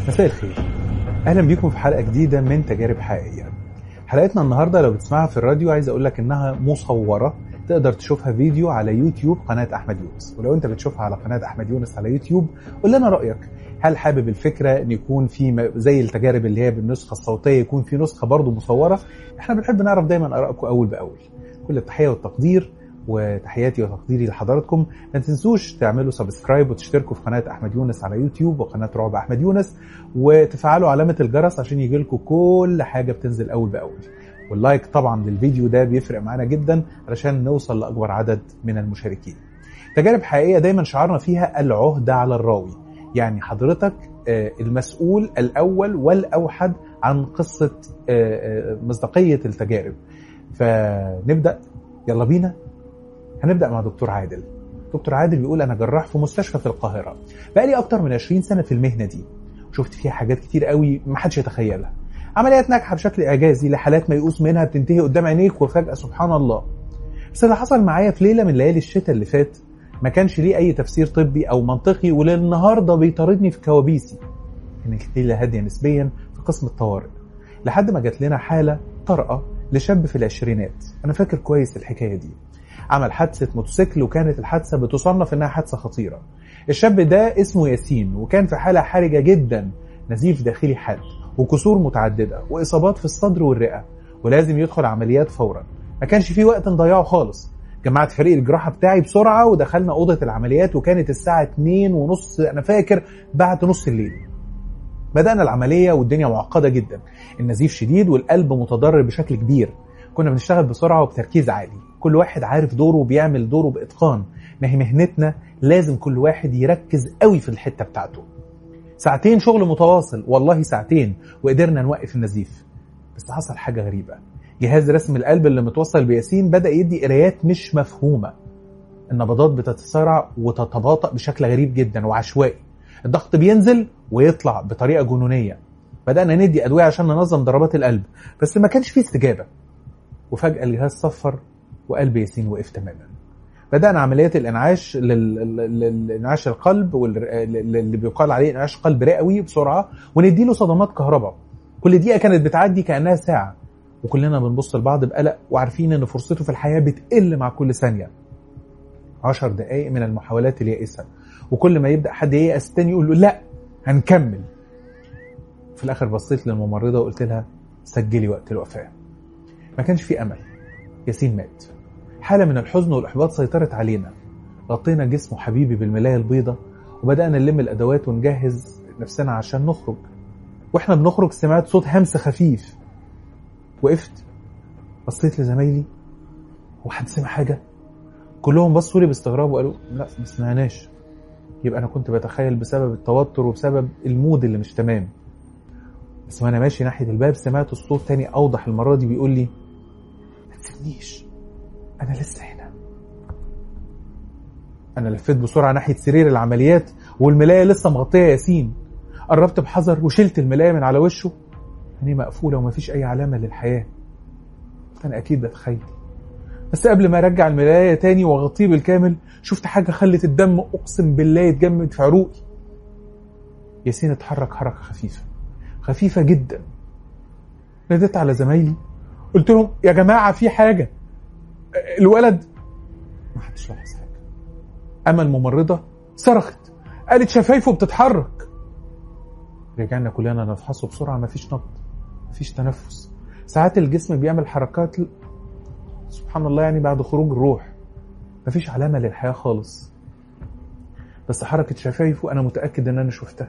مساء الخير اهلا بيكم في حلقه جديده من تجارب حقيقيه حلقتنا النهارده لو بتسمعها في الراديو عايز اقول لك انها مصوره تقدر تشوفها فيديو على يوتيوب قناه احمد يونس ولو انت بتشوفها على قناه احمد يونس على يوتيوب قول لنا رايك هل حابب الفكره ان يكون في م- زي التجارب اللي هي بالنسخه الصوتيه يكون في نسخه برضه مصوره احنا بنحب نعرف دايما ارائكم اول باول كل التحيه والتقدير وتحياتي وتقديري لحضراتكم ما تنسوش تعملوا سبسكرايب وتشتركوا في قناه احمد يونس على يوتيوب وقناه رعب احمد يونس وتفعلوا علامه الجرس عشان يجي لكم كل حاجه بتنزل اول باول واللايك طبعا للفيديو ده بيفرق معانا جدا علشان نوصل لاكبر عدد من المشاركين تجارب حقيقيه دايما شعارنا فيها العهده على الراوي يعني حضرتك آه، المسؤول الاول والاوحد عن قصه آه، آه، مصداقيه التجارب فنبدا يلا بينا هنبدا مع دكتور عادل دكتور عادل بيقول انا جراح في مستشفى في القاهره بقالي اكتر من 20 سنه في المهنه دي شفت فيها حاجات كتير قوي ما حدش يتخيلها عمليات ناجحه بشكل اعجازي لحالات ميؤوس منها بتنتهي قدام عينيك وفجاه سبحان الله بس اللي حصل معايا في ليله من ليالي الشتاء اللي فات ما كانش ليه اي تفسير طبي او منطقي وللنهارده بيطاردني في كوابيسي كانت ليله هاديه نسبيا في قسم الطوارئ لحد ما جات لنا حاله طارئه لشاب في العشرينات انا فاكر كويس الحكايه دي عمل حادثه موتوسيكل وكانت الحادثه بتصنف انها حادثه خطيره الشاب ده اسمه ياسين وكان في حاله حرجه جدا نزيف داخلي حاد وكسور متعدده واصابات في الصدر والرئه ولازم يدخل عمليات فورا ما كانش في وقت نضيعه خالص جمعت فريق الجراحه بتاعي بسرعه ودخلنا اوضه العمليات وكانت الساعه 2 ونص انا فاكر بعد نص الليل بدأنا العملية والدنيا معقدة جدا النزيف شديد والقلب متضرر بشكل كبير كنا بنشتغل بسرعة وبتركيز عالي كل واحد عارف دوره وبيعمل دوره بإتقان ما هي مهنتنا لازم كل واحد يركز قوي في الحتة بتاعته ساعتين شغل متواصل والله ساعتين وقدرنا نوقف النزيف بس حصل حاجة غريبة جهاز رسم القلب اللي متوصل بياسين بدأ يدي قرايات مش مفهومة النبضات بتتسارع وتتباطأ بشكل غريب جدا وعشوائي الضغط بينزل ويطلع بطريقه جنونيه بدانا ندي ادويه عشان ننظم ضربات القلب بس ما كانش فيه استجابه وفجاه الجهاز صفر وقلب ياسين وقف تماما بدانا عمليات الانعاش لل- لل- للانعاش القلب واللي بيقال عليه انعاش قلب رئوي بسرعه ونديله صدمات كهرباء كل دقيقه كانت بتعدي كانها ساعه وكلنا بنبص لبعض بقلق وعارفين ان فرصته في الحياه بتقل مع كل ثانيه عشر دقائق من المحاولات اليائسه وكل ما يبدا حد ييأس التاني يقول له لا هنكمل في الاخر بصيت للممرضه وقلت لها سجلي وقت الوفاه ما كانش في امل ياسين مات حاله من الحزن والاحباط سيطرت علينا غطينا جسمه حبيبي بالملايه البيضاء وبدانا نلم الادوات ونجهز نفسنا عشان نخرج واحنا بنخرج سمعت صوت همس خفيف وقفت بصيت لزمايلي هو حد سمع حاجه كلهم بصوا لي باستغراب وقالوا لا ما سمعناش يبقى انا كنت بتخيل بسبب التوتر وبسبب المود اللي مش تمام بس وانا ماشي ناحيه الباب سمعت الصوت تاني اوضح المره دي بيقول لي ما تسيبنيش انا لسه هنا انا لفيت بسرعه ناحيه سرير العمليات والملايه لسه مغطيه ياسين قربت بحذر وشلت الملايه من على وشه عينيه مقفوله ومفيش اي علامه للحياه انا اكيد بتخيل بس قبل ما ارجع الملايه تاني واغطيه بالكامل شفت حاجه خلت الدم اقسم بالله يتجمد في عروقي ياسين اتحرك حركه خفيفه خفيفه جدا ناديت على زمايلي قلت لهم يا جماعه في حاجه الولد ما حدش لاحظ حاجه اما الممرضه صرخت قالت شفايفه بتتحرك رجعنا كلنا نفحصه بسرعه مفيش نبض مفيش تنفس ساعات الجسم بيعمل حركات سبحان الله يعني بعد خروج الروح مفيش علامة للحياة خالص بس حركة شفايفه أنا متأكد إن أنا شفتها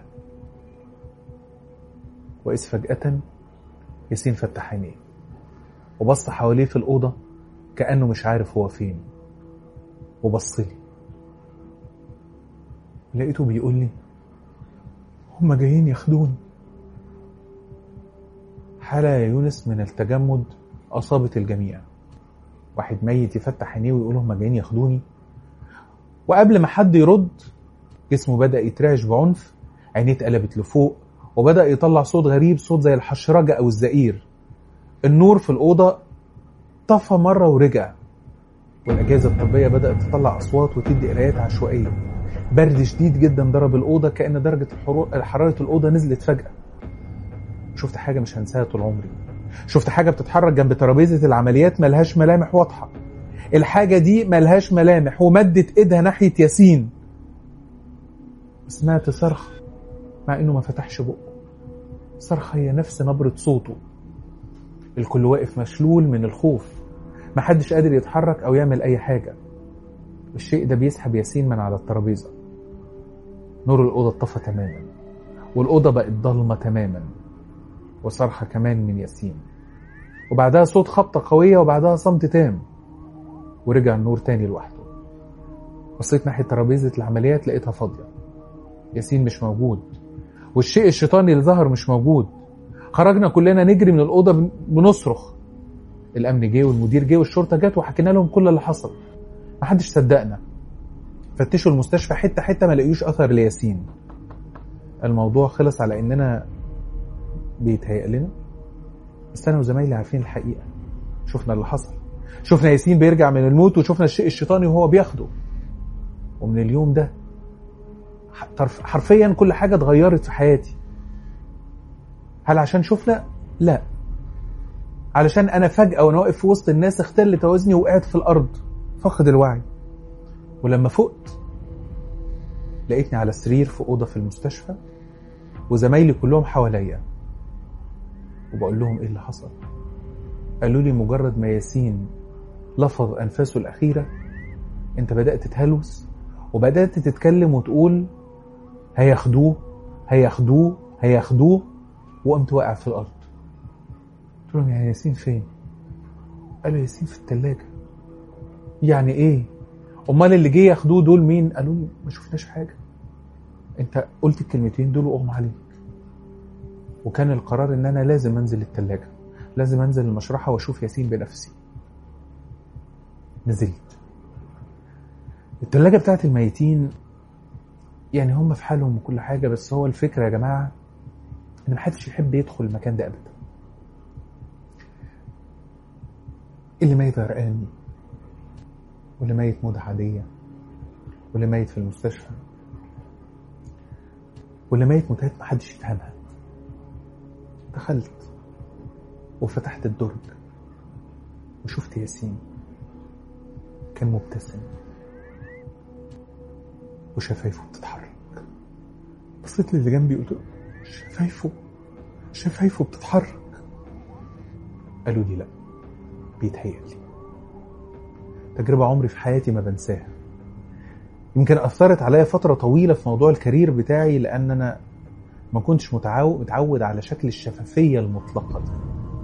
وإذ فجأة ياسين فتح عينيه وبص حواليه في الأوضة كأنه مش عارف هو فين وبص لي لقيته بيقول لي هما جايين ياخدوني حالة يا يونس من التجمد أصابت الجميع واحد ميت يفتح عينيه ويقول هما جايين ياخدوني وقبل ما حد يرد جسمه بدأ يترعش بعنف عينيه اتقلبت لفوق وبدأ يطلع صوت غريب صوت زي الحشرجة أو الزئير النور في الأوضة طفى مرة ورجع والأجهزة الطبية بدأت تطلع أصوات وتدي قرايات عشوائية برد شديد جدا ضرب الاوضه كان درجه حراره الاوضه نزلت فجاه شفت حاجه مش هنساها طول عمري شفت حاجه بتتحرك جنب ترابيزه العمليات ملهاش ملامح واضحه الحاجه دي ملهاش ملامح ومدت ايدها ناحيه ياسين سمعت صرخه مع انه ما فتحش بقه صرخه هي نفس نبره صوته الكل واقف مشلول من الخوف محدش قادر يتحرك او يعمل اي حاجه الشيء ده بيسحب ياسين من على الترابيزه نور الاوضه اتطفى تماما والاوضه بقت ضلمه تماما وصرخه كمان من ياسين وبعدها صوت خبطه قويه وبعدها صمت تام ورجع النور تاني لوحده بصيت ناحيه ترابيزه العمليات لقيتها فاضيه ياسين مش موجود والشيء الشيطاني اللي ظهر مش موجود خرجنا كلنا نجري من الاوضه بنصرخ الامن جه والمدير جه والشرطه جت وحكينا لهم كل اللي حصل محدش صدقنا فتشوا المستشفى حته حته ما لقيوش اثر لياسين الموضوع خلص على اننا بيتهيأ لنا بس انا وزمايلي عارفين الحقيقه شفنا اللي حصل شفنا ياسين بيرجع من الموت وشفنا الشيء الشيطاني وهو بياخده ومن اليوم ده حرفيا كل حاجه اتغيرت في حياتي هل عشان شفنا لا علشان انا فجاه وانا واقف في وسط الناس اختل توازني وقعت في الارض فقد الوعي ولما فقت لقيتني على سرير في اوضه في المستشفى وزمايلي كلهم حواليا وبقول لهم ايه اللي حصل قالوا لي مجرد ما ياسين لفظ انفاسه الاخيره انت بدات تهلوس وبدات تتكلم وتقول هياخدوه هياخدوه هياخدوه وقمت واقع في الارض قلت لهم يعني ياسين فين قالوا ياسين في الثلاجه يعني ايه امال اللي جه ياخدوه دول مين قالوا لي ما شفناش حاجه انت قلت الكلمتين دول واغمى عليك وكان القرار ان انا لازم انزل الثلاجه لازم انزل المشرحه واشوف ياسين بنفسي نزلت الثلاجه بتاعت الميتين يعني هم في حالهم وكل حاجه بس هو الفكره يا جماعه ان محدش يحب يدخل المكان ده ابدا اللي ميت غرقان واللي ميت موتة عادية واللي ميت في المستشفى واللي ميت موتات محدش يفهمها دخلت وفتحت الدرج وشفت ياسين كان مبتسم وشفايفه بتتحرك بصيت للي جنبي قلت له شفايفه شفايفه بتتحرك قالوا لي لا بيتهيألي تجربة عمري في حياتي ما بنساها يمكن أثرت عليا فترة طويلة في موضوع الكارير بتاعي لأن أنا ما كنتش متعود, متعود على شكل الشفافية المطلقة دي.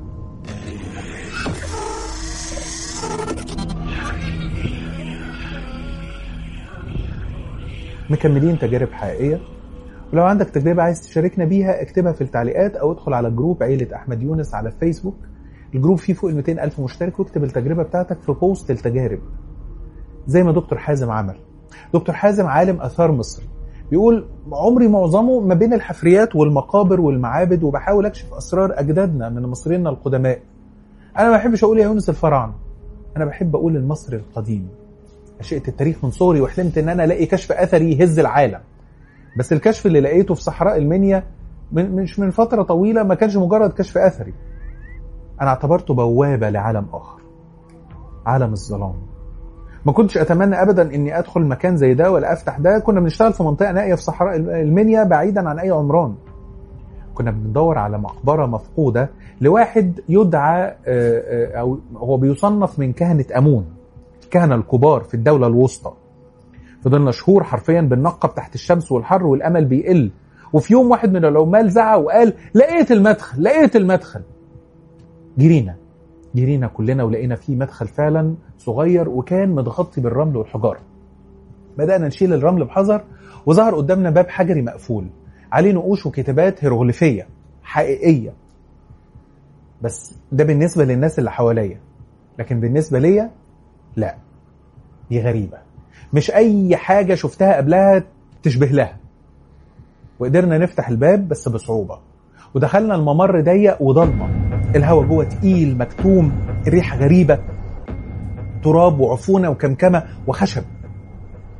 مكملين تجارب حقيقية ولو عندك تجربة عايز تشاركنا بيها اكتبها في التعليقات أو ادخل على جروب عيلة أحمد يونس على فيسبوك الجروب فيه فوق ال 200 ألف مشترك واكتب التجربة بتاعتك في بوست التجارب زي ما دكتور حازم عمل دكتور حازم عالم آثار مصر بيقول عمري معظمه ما بين الحفريات والمقابر والمعابد وبحاول اكشف اسرار اجدادنا من مصرينا القدماء انا ما بحبش اقول يا يونس الفراعنه انا بحب اقول المصري القديم عشقت التاريخ من صغري وحلمت ان انا الاقي كشف اثري يهز العالم بس الكشف اللي لقيته في صحراء المنيا من مش من فتره طويله ما كانش مجرد كشف اثري انا اعتبرته بوابه لعالم اخر عالم الظلام ما كنتش اتمنى ابدا اني ادخل مكان زي ده ولا افتح ده كنا بنشتغل في منطقه نائيه في صحراء المنيا بعيدا عن اي عمران كنا بندور على مقبره مفقوده لواحد يدعى او هو بيصنف من كهنه امون الكهنه الكبار في الدوله الوسطى فضلنا شهور حرفيا بننقب تحت الشمس والحر والامل بيقل وفي يوم واحد من العمال زعق وقال لقيت المدخل لقيت المدخل جرينا جرينا كلنا ولقينا فيه مدخل فعلا صغير وكان متغطي بالرمل والحجاره بدأنا نشيل الرمل بحذر وظهر قدامنا باب حجري مقفول عليه نقوش وكتابات هيروغليفية حقيقية بس ده بالنسبة للناس اللي حواليا لكن بالنسبة ليا لا دي غريبة مش أي حاجة شفتها قبلها تشبه لها وقدرنا نفتح الباب بس بصعوبة ودخلنا الممر ضيق وضلمة الهواء جوه تقيل مكتوم الريحة غريبة تراب وعفونة وكمكمة وخشب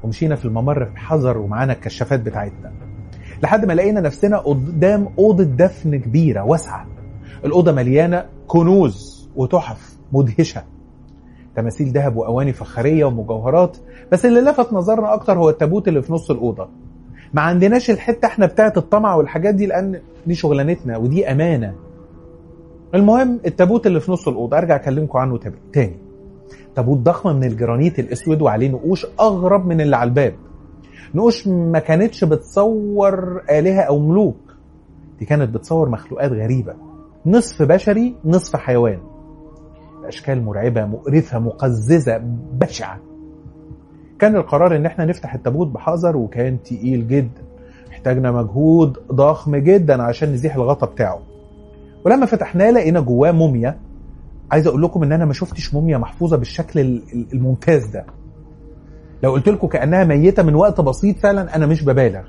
ومشينا في الممر بحذر ومعانا الكشافات بتاعتنا لحد ما لقينا نفسنا قدام أوضة دفن كبيرة واسعة الأوضة مليانة كنوز وتحف مدهشة تماثيل ذهب وأواني فخارية ومجوهرات بس اللي لفت نظرنا أكتر هو التابوت اللي في نص الأوضة ما عندناش الحتة احنا بتاعت الطمع والحاجات دي لأن دي شغلانتنا ودي أمانة المهم التابوت اللي في نص الأوضة أرجع أكلمكم عنه تاني تابوت ضخم من الجرانيت الأسود وعليه نقوش أغرب من اللي على الباب نقوش ما كانتش بتصور آلهة أو ملوك دي كانت بتصور مخلوقات غريبة نصف بشري نصف حيوان أشكال مرعبة مقرفة مقززة بشعة كان القرار ان احنا نفتح التابوت بحذر وكان تقيل جدا احتاجنا مجهود ضخم جدا عشان نزيح الغطا بتاعه ولما فتحناه لقينا جواه موميا عايز اقول لكم ان انا ما شفتش موميا محفوظه بالشكل الممتاز ده لو قلت لكم كانها ميته من وقت بسيط فعلا انا مش ببالغ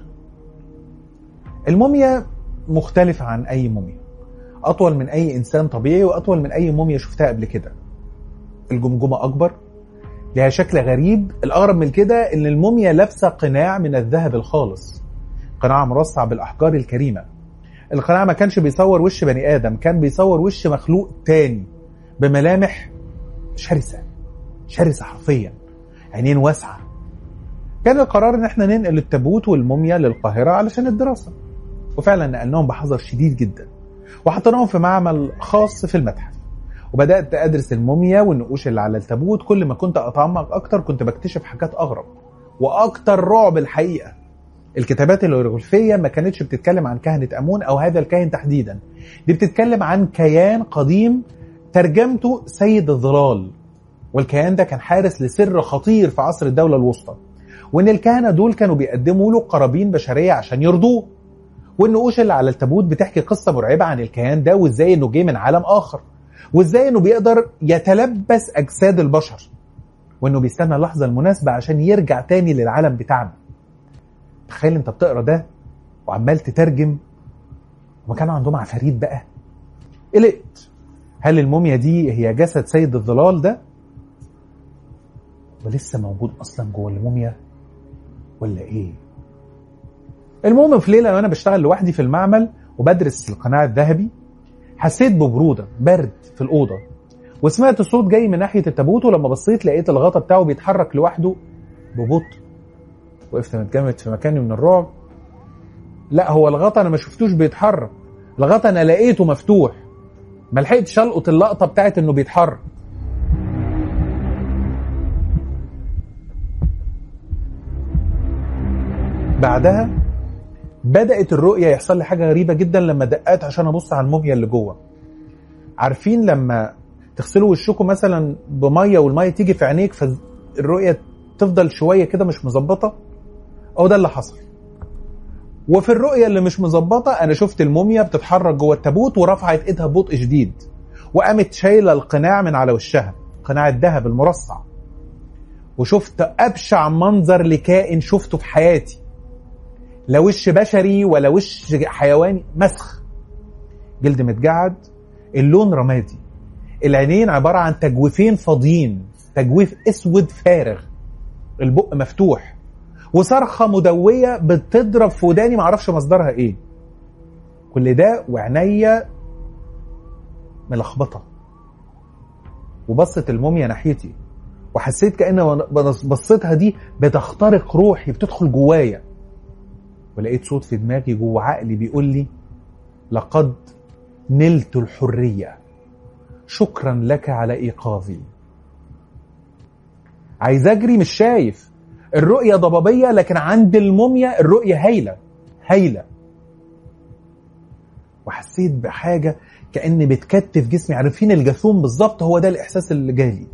الموميا مختلفه عن اي موميا اطول من اي انسان طبيعي واطول من اي موميا شفتها قبل كده الجمجمه اكبر لها شكل غريب الاغرب من كده ان الموميا لابسه قناع من الذهب الخالص قناع مرصع بالاحجار الكريمه القناع ما كانش بيصور وش بني ادم كان بيصور وش مخلوق تاني بملامح شرسه شرسه حرفيا عينين واسعه كان القرار ان احنا ننقل التابوت والموميا للقاهره علشان الدراسه وفعلا نقلناهم بحذر شديد جدا وحطيناهم في معمل خاص في المتحف وبدات ادرس الموميا والنقوش اللي على التابوت كل ما كنت اتعمق اكتر كنت بكتشف حاجات اغرب واكتر رعب الحقيقه الكتابات الهيروغليفيه ما كانتش بتتكلم عن كهنه امون او هذا الكاهن تحديدا دي بتتكلم عن كيان قديم ترجمته سيد الظلال والكيان ده كان حارس لسر خطير في عصر الدوله الوسطى وان الكهنه دول كانوا بيقدموا له قرابين بشريه عشان يرضوه والنقوش اللي على التابوت بتحكي قصه مرعبه عن الكيان ده وازاي انه جه من عالم اخر وازاي انه بيقدر يتلبس اجساد البشر وانه بيستنى اللحظه المناسبه عشان يرجع تاني للعالم بتاعنا تخيل انت بتقرا ده وعمال تترجم وما كانوا عندهم عفاريت بقى قلقت هل الموميا دي هي جسد سيد الظلال ده ولسه موجود اصلا جوه الموميا ولا ايه المهم في ليله وانا بشتغل لوحدي في المعمل وبدرس القناع الذهبي حسيت ببروده برد في الاوضه وسمعت صوت جاي من ناحيه التابوت ولما بصيت لقيت الغطا بتاعه بيتحرك لوحده ببطء وقفت متجمد في مكاني من الرعب لا هو الغطا انا ما شفتوش بيتحرك الغطا انا لقيته مفتوح ما لحقتش القط اللقطه بتاعت انه بيتحرك بعدها بدات الرؤيه يحصل لي حاجه غريبه جدا لما دقات عشان ابص على الموميا اللي جوه عارفين لما تغسلوا وشكم مثلا بميه والميه تيجي في عينيك فالرؤيه تفضل شويه كده مش مظبطه او ده اللي حصل وفي الرؤيه اللي مش مظبطه انا شفت الموميا بتتحرك جوه التابوت ورفعت ايدها ببطء شديد وقامت شايله القناع من على وشها قناع الذهب المرصع وشفت ابشع منظر لكائن شفته في حياتي لا وش بشري ولا وش حيواني مسخ جلد متجعد اللون رمادي العينين عبارة عن تجويفين فاضيين تجويف اسود فارغ البق مفتوح وصرخة مدوية بتضرب في وداني معرفش مصدرها ايه كل ده وعينيا ملخبطة وبصت الموميا ناحيتي وحسيت كأن بصيتها دي بتخترق روحي بتدخل جوايا ولقيت صوت في دماغي جوه عقلي بيقول لي لقد نلت الحرية شكرا لك على إيقاظي عايز أجري مش شايف الرؤية ضبابية لكن عند الموميا الرؤية هايلة هايلة وحسيت بحاجة كأن بتكتف جسمي عارفين الجاثوم بالظبط هو ده الإحساس اللي جالي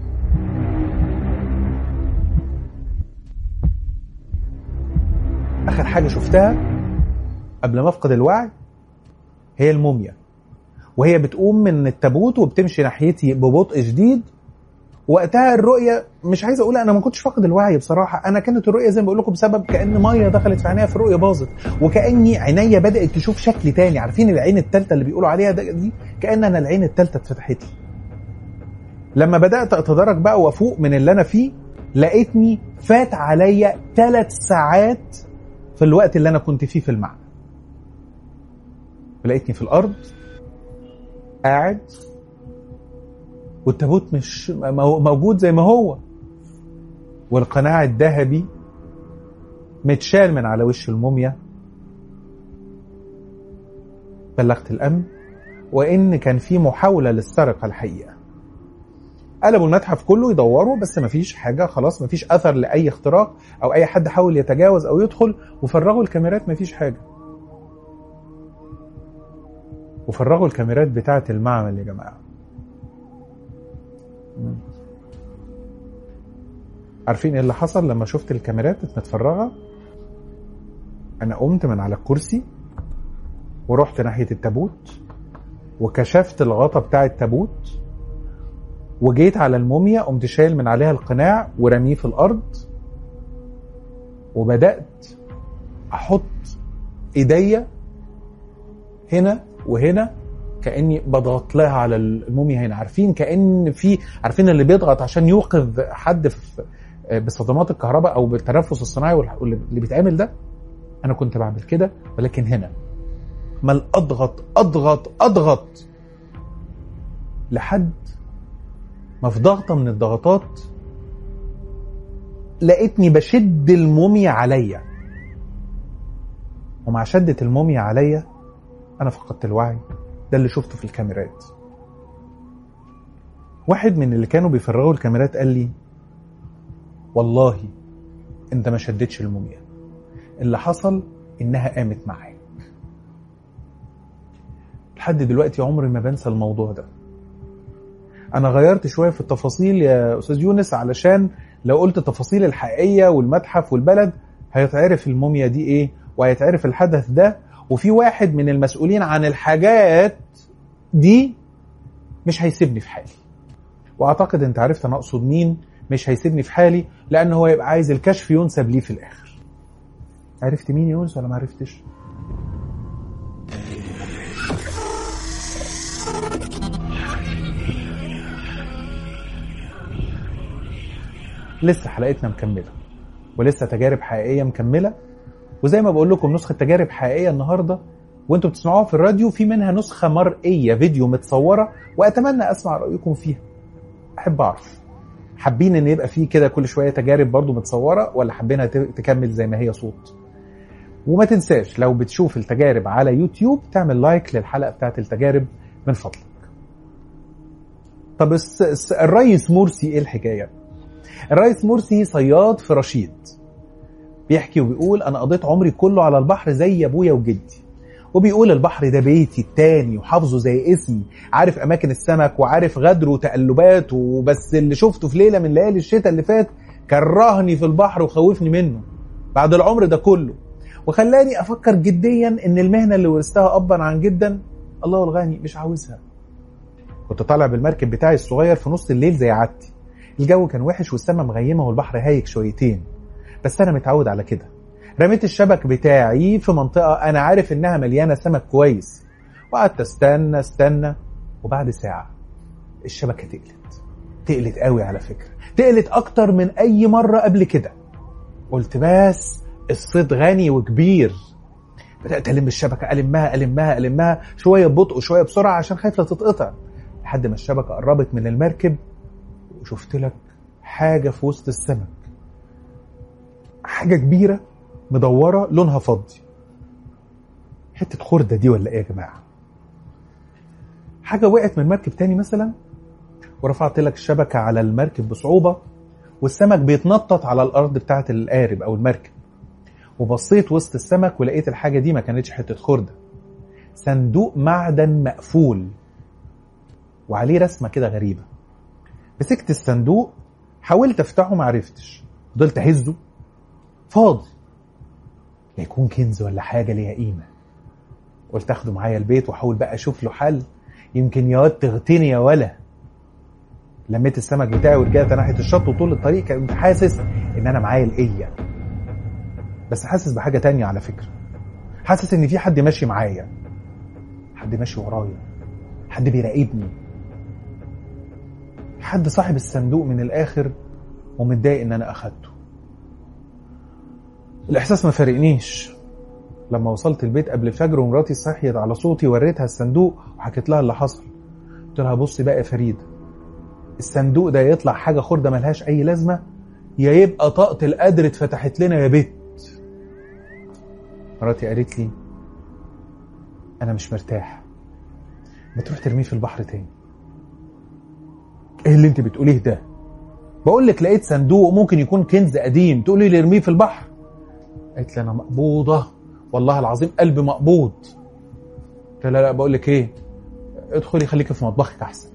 آخر حاجة شفتها قبل ما أفقد الوعي هي الموميا وهي بتقوم من التابوت وبتمشي ناحيتي ببطء شديد وقتها الرؤيه مش عايز اقول انا ما كنتش فاقد الوعي بصراحه انا كانت الرؤيه زي ما بقول لكم بسبب كان ميه دخلت في عينيا في الرؤيه باظت وكاني عينيا بدات تشوف شكل تاني عارفين العين الثالثه اللي بيقولوا عليها دي كان انا العين الثالثه اتفتحت لي لما بدات اتدرج بقى وافوق من اللي انا فيه لقيتني فات عليا ثلاث ساعات في الوقت اللي انا كنت فيه في المعنى لقيتني في الارض قاعد والتابوت مش موجود زي ما هو والقناع الذهبي متشال من على وش الموميا بلغت الامن وان كان في محاوله للسرقه الحقيقه قلبوا المتحف كله يدوروا بس مفيش حاجه خلاص مفيش اثر لاي اختراق او اي حد حاول يتجاوز او يدخل وفرغوا الكاميرات مفيش حاجه وفرغوا الكاميرات بتاعه المعمل يا جماعه عارفين ايه اللي حصل لما شفت الكاميرات متفرغه انا قمت من على الكرسي ورحت ناحيه التابوت وكشفت الغطا بتاع التابوت وجيت على الموميا قمت شايل من عليها القناع ورميه في الارض وبدات احط ايديا هنا وهنا كاني بضغط لها على الموميا هنا عارفين كان في عارفين اللي بيضغط عشان يوقظ حد في بصدمات الكهرباء او بالتنفس الصناعي واللي بيتعمل ده انا كنت بعمل كده ولكن هنا مال اضغط اضغط اضغط لحد ما في ضغطه من الضغطات لقيتني بشد الموميا عليا ومع شدة الموميا عليا انا فقدت الوعي ده اللي شفته في الكاميرات واحد من اللي كانوا بيفرغوا الكاميرات قال لي والله انت ما شدتش الموميا اللي حصل انها قامت معاك لحد دلوقتي عمري ما بنسى الموضوع ده انا غيرت شويه في التفاصيل يا استاذ يونس علشان لو قلت التفاصيل الحقيقيه والمتحف والبلد هيتعرف الموميا دي ايه وهيتعرف الحدث ده وفي واحد من المسؤولين عن الحاجات دي مش هيسيبني في حالي واعتقد انت عرفت انا اقصد مين مش هيسيبني في حالي لان هو يبقى عايز الكشف ينسب ليه في الاخر عرفت مين يونس ولا ما عرفتش لسه حلقتنا مكمله ولسه تجارب حقيقيه مكمله وزي ما بقول لكم نسخه تجارب حقيقيه النهارده وانتم بتسمعوها في الراديو في منها نسخه مرئيه فيديو متصوره واتمنى اسمع رايكم فيها احب اعرف حابين ان يبقى فيه كده كل شويه تجارب برضو متصوره ولا حابينها تكمل زي ما هي صوت وما تنساش لو بتشوف التجارب على يوتيوب تعمل لايك للحلقه بتاعت التجارب من فضلك طب الريس مرسي ايه الحكايه الريس مرسي صياد في رشيد بيحكي وبيقول انا قضيت عمري كله على البحر زي ابويا وجدي وبيقول البحر ده بيتي التاني وحافظه زي اسمي عارف اماكن السمك وعارف غدره وتقلباته وبس اللي شفته في ليله من ليالي الشتاء اللي فات كرهني في البحر وخوفني منه بعد العمر ده كله وخلاني افكر جديا ان المهنه اللي ورثتها ابا عن جدا الله الغني مش عاوزها كنت طالع بالمركب بتاعي الصغير في نص الليل زي عادتي الجو كان وحش والسما مغيمه والبحر هايج شويتين بس انا متعود على كده رميت الشبك بتاعي في منطقه انا عارف انها مليانه سمك كويس وقعدت استنى استنى وبعد ساعه الشبكه تقلت تقلت قوي على فكره تقلت اكتر من اي مره قبل كده قلت بس الصيد غني وكبير بدات الم الشبكه المها المها المها شويه ببطء وشويه بسرعه عشان خايف لا تتقطع لحد ما الشبكه قربت من المركب وشفت لك حاجه في وسط السمك حاجه كبيره مدوره لونها فضي حته خرده دي ولا ايه يا جماعه حاجه وقعت من مركب تاني مثلا ورفعت لك الشبكه على المركب بصعوبه والسمك بيتنطط على الارض بتاعه القارب او المركب وبصيت وسط السمك ولقيت الحاجه دي ما كانتش حته خرده صندوق معدن مقفول وعليه رسمه كده غريبه مسكت الصندوق حاولت افتحه ما عرفتش فضلت اهزه فاضي لا يكون كنز ولا حاجه ليها قيمه قلت اخده معايا البيت واحاول بقى اشوف له حل يمكن يا واد تغتني يا ولا لميت السمك بتاعي ورجعت ناحيه الشط وطول الطريق كنت حاسس ان انا معايا القيه بس حاسس بحاجه تانية على فكره حاسس ان في حد ماشي معايا حد ماشي ورايا حد بيراقبني حد صاحب الصندوق من الاخر ومتضايق ان انا اخدته الاحساس ما فارقنيش لما وصلت البيت قبل الفجر ومراتي صحيت على صوتي وريتها الصندوق وحكيت لها اللي حصل قلت لها بصي بقى يا فريده الصندوق ده يطلع حاجه خرده ملهاش اي لازمه يا يبقى طاقه القدر اتفتحت لنا يا بت مراتي قالت لي انا مش مرتاح ما تروح ترميه في البحر تاني ايه اللي انت بتقوليه ده بقول لك لقيت صندوق ممكن يكون كنز قديم تقولي لي ارميه في البحر قالت لي انا مقبوضه والله العظيم قلبي مقبوض قلت لا لا بقول لك ايه ادخلي خليكي في مطبخك احسن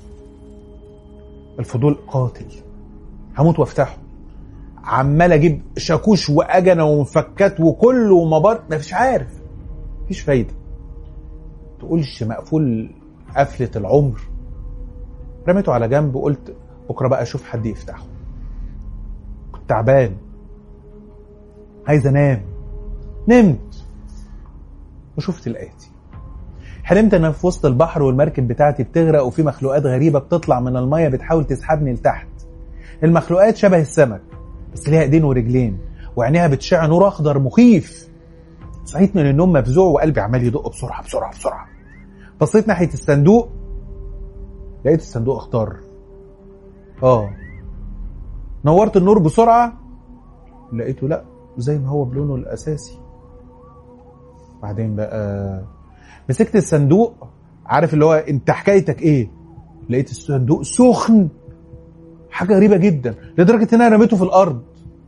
الفضول قاتل هموت وافتحه عمال اجيب شاكوش واجنه ومفكات وكله ومبار مفيش عارف مفيش فايده تقولش مقفول قفله العمر رميته على جنب وقلت بكره بقى اشوف حد يفتحه كنت تعبان عايز انام نمت وشفت الآتي حلمت ان في وسط البحر والمركب بتاعتي بتغرق وفي مخلوقات غريبة بتطلع من المية بتحاول تسحبني لتحت المخلوقات شبه السمك بس ليها ايدين ورجلين وعينيها بتشع نور اخضر مخيف صحيت من النوم مفزوع وقلبي عمال يدق بسرعة بسرعة بسرعة بصيت ناحية الصندوق لقيت الصندوق اخضر اه نورت النور بسرعة لقيته لا زي ما هو بلونه الاساسي بعدين بقى مسكت الصندوق عارف اللي هو انت حكايتك ايه لقيت الصندوق سخن حاجه غريبه جدا لدرجه ان انا رميته في الارض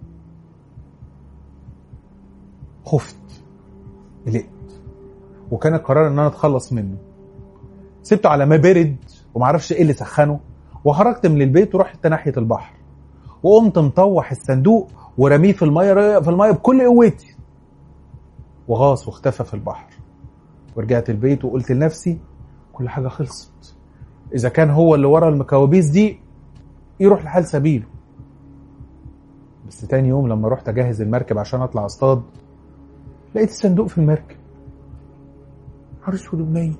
خفت قلقت وكان القرار ان انا اتخلص منه سبته على ما برد ومعرفش ايه اللي سخنه وخرجت من البيت ورحت ناحيه البحر وقمت مطوح الصندوق ورميه في الميه في الميه بكل قوتي وغاص واختفى في البحر ورجعت البيت وقلت لنفسي كل حاجة خلصت إذا كان هو اللي ورا المكوابيس دي يروح لحال سبيله بس تاني يوم لما رحت أجهز المركب عشان أطلع أصطاد لقيت الصندوق في المركب نهار اسود ومنيل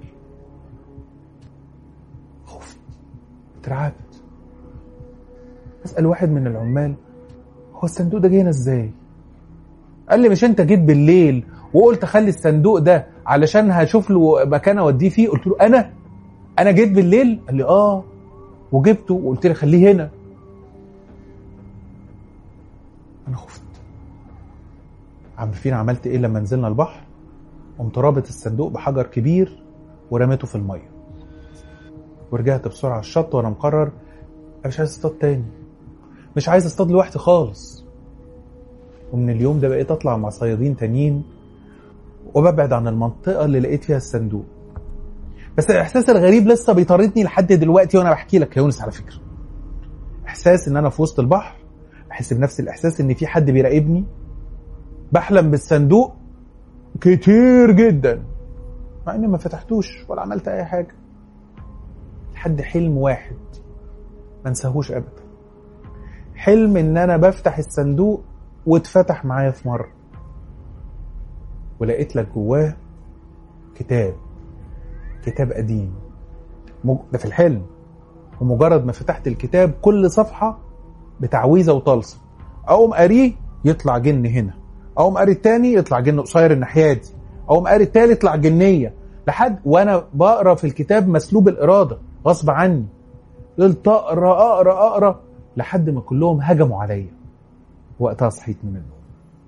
خفت اترعبت اسال واحد من العمال هو الصندوق ده جينا ازاي قال لي مش انت جيت بالليل وقلت خلي الصندوق ده علشان هشوف له مكان اوديه فيه قلت له انا انا جيت بالليل قال لي اه وجبته وقلت لي خليه هنا انا خفت عارفين عملت ايه لما نزلنا البحر قمت رابط الصندوق بحجر كبير ورميته في الميه ورجعت بسرعه على الشط وانا مقرر انا مش عايز اصطاد تاني مش عايز اصطاد لوحدي خالص ومن اليوم ده بقيت اطلع مع صيادين تانيين وببعد عن المنطقه اللي لقيت فيها الصندوق بس الاحساس الغريب لسه بيطاردني لحد دلوقتي وانا بحكي لك يا يونس على فكره احساس ان انا في وسط البحر بحس بنفس الاحساس ان في حد بيراقبني بحلم بالصندوق كتير جدا مع اني ما فتحتوش ولا عملت اي حاجه لحد حلم واحد ما انساهوش ابدا حلم ان انا بفتح الصندوق واتفتح معايا في مره ولقيت لك جواه كتاب كتاب قديم ده في الحلم ومجرد ما فتحت الكتاب كل صفحه بتعويذه وطلسم اقوم قاريه يطلع جن هنا اقوم قاري التاني يطلع جن قصير الناحيه دي اقوم قاري التالت يطلع جنيه لحد وانا بقرا في الكتاب مسلوب الاراده غصب عني فضلت اقرا اقرا اقرا لحد ما كلهم هجموا عليا وقتها صحيت من النوم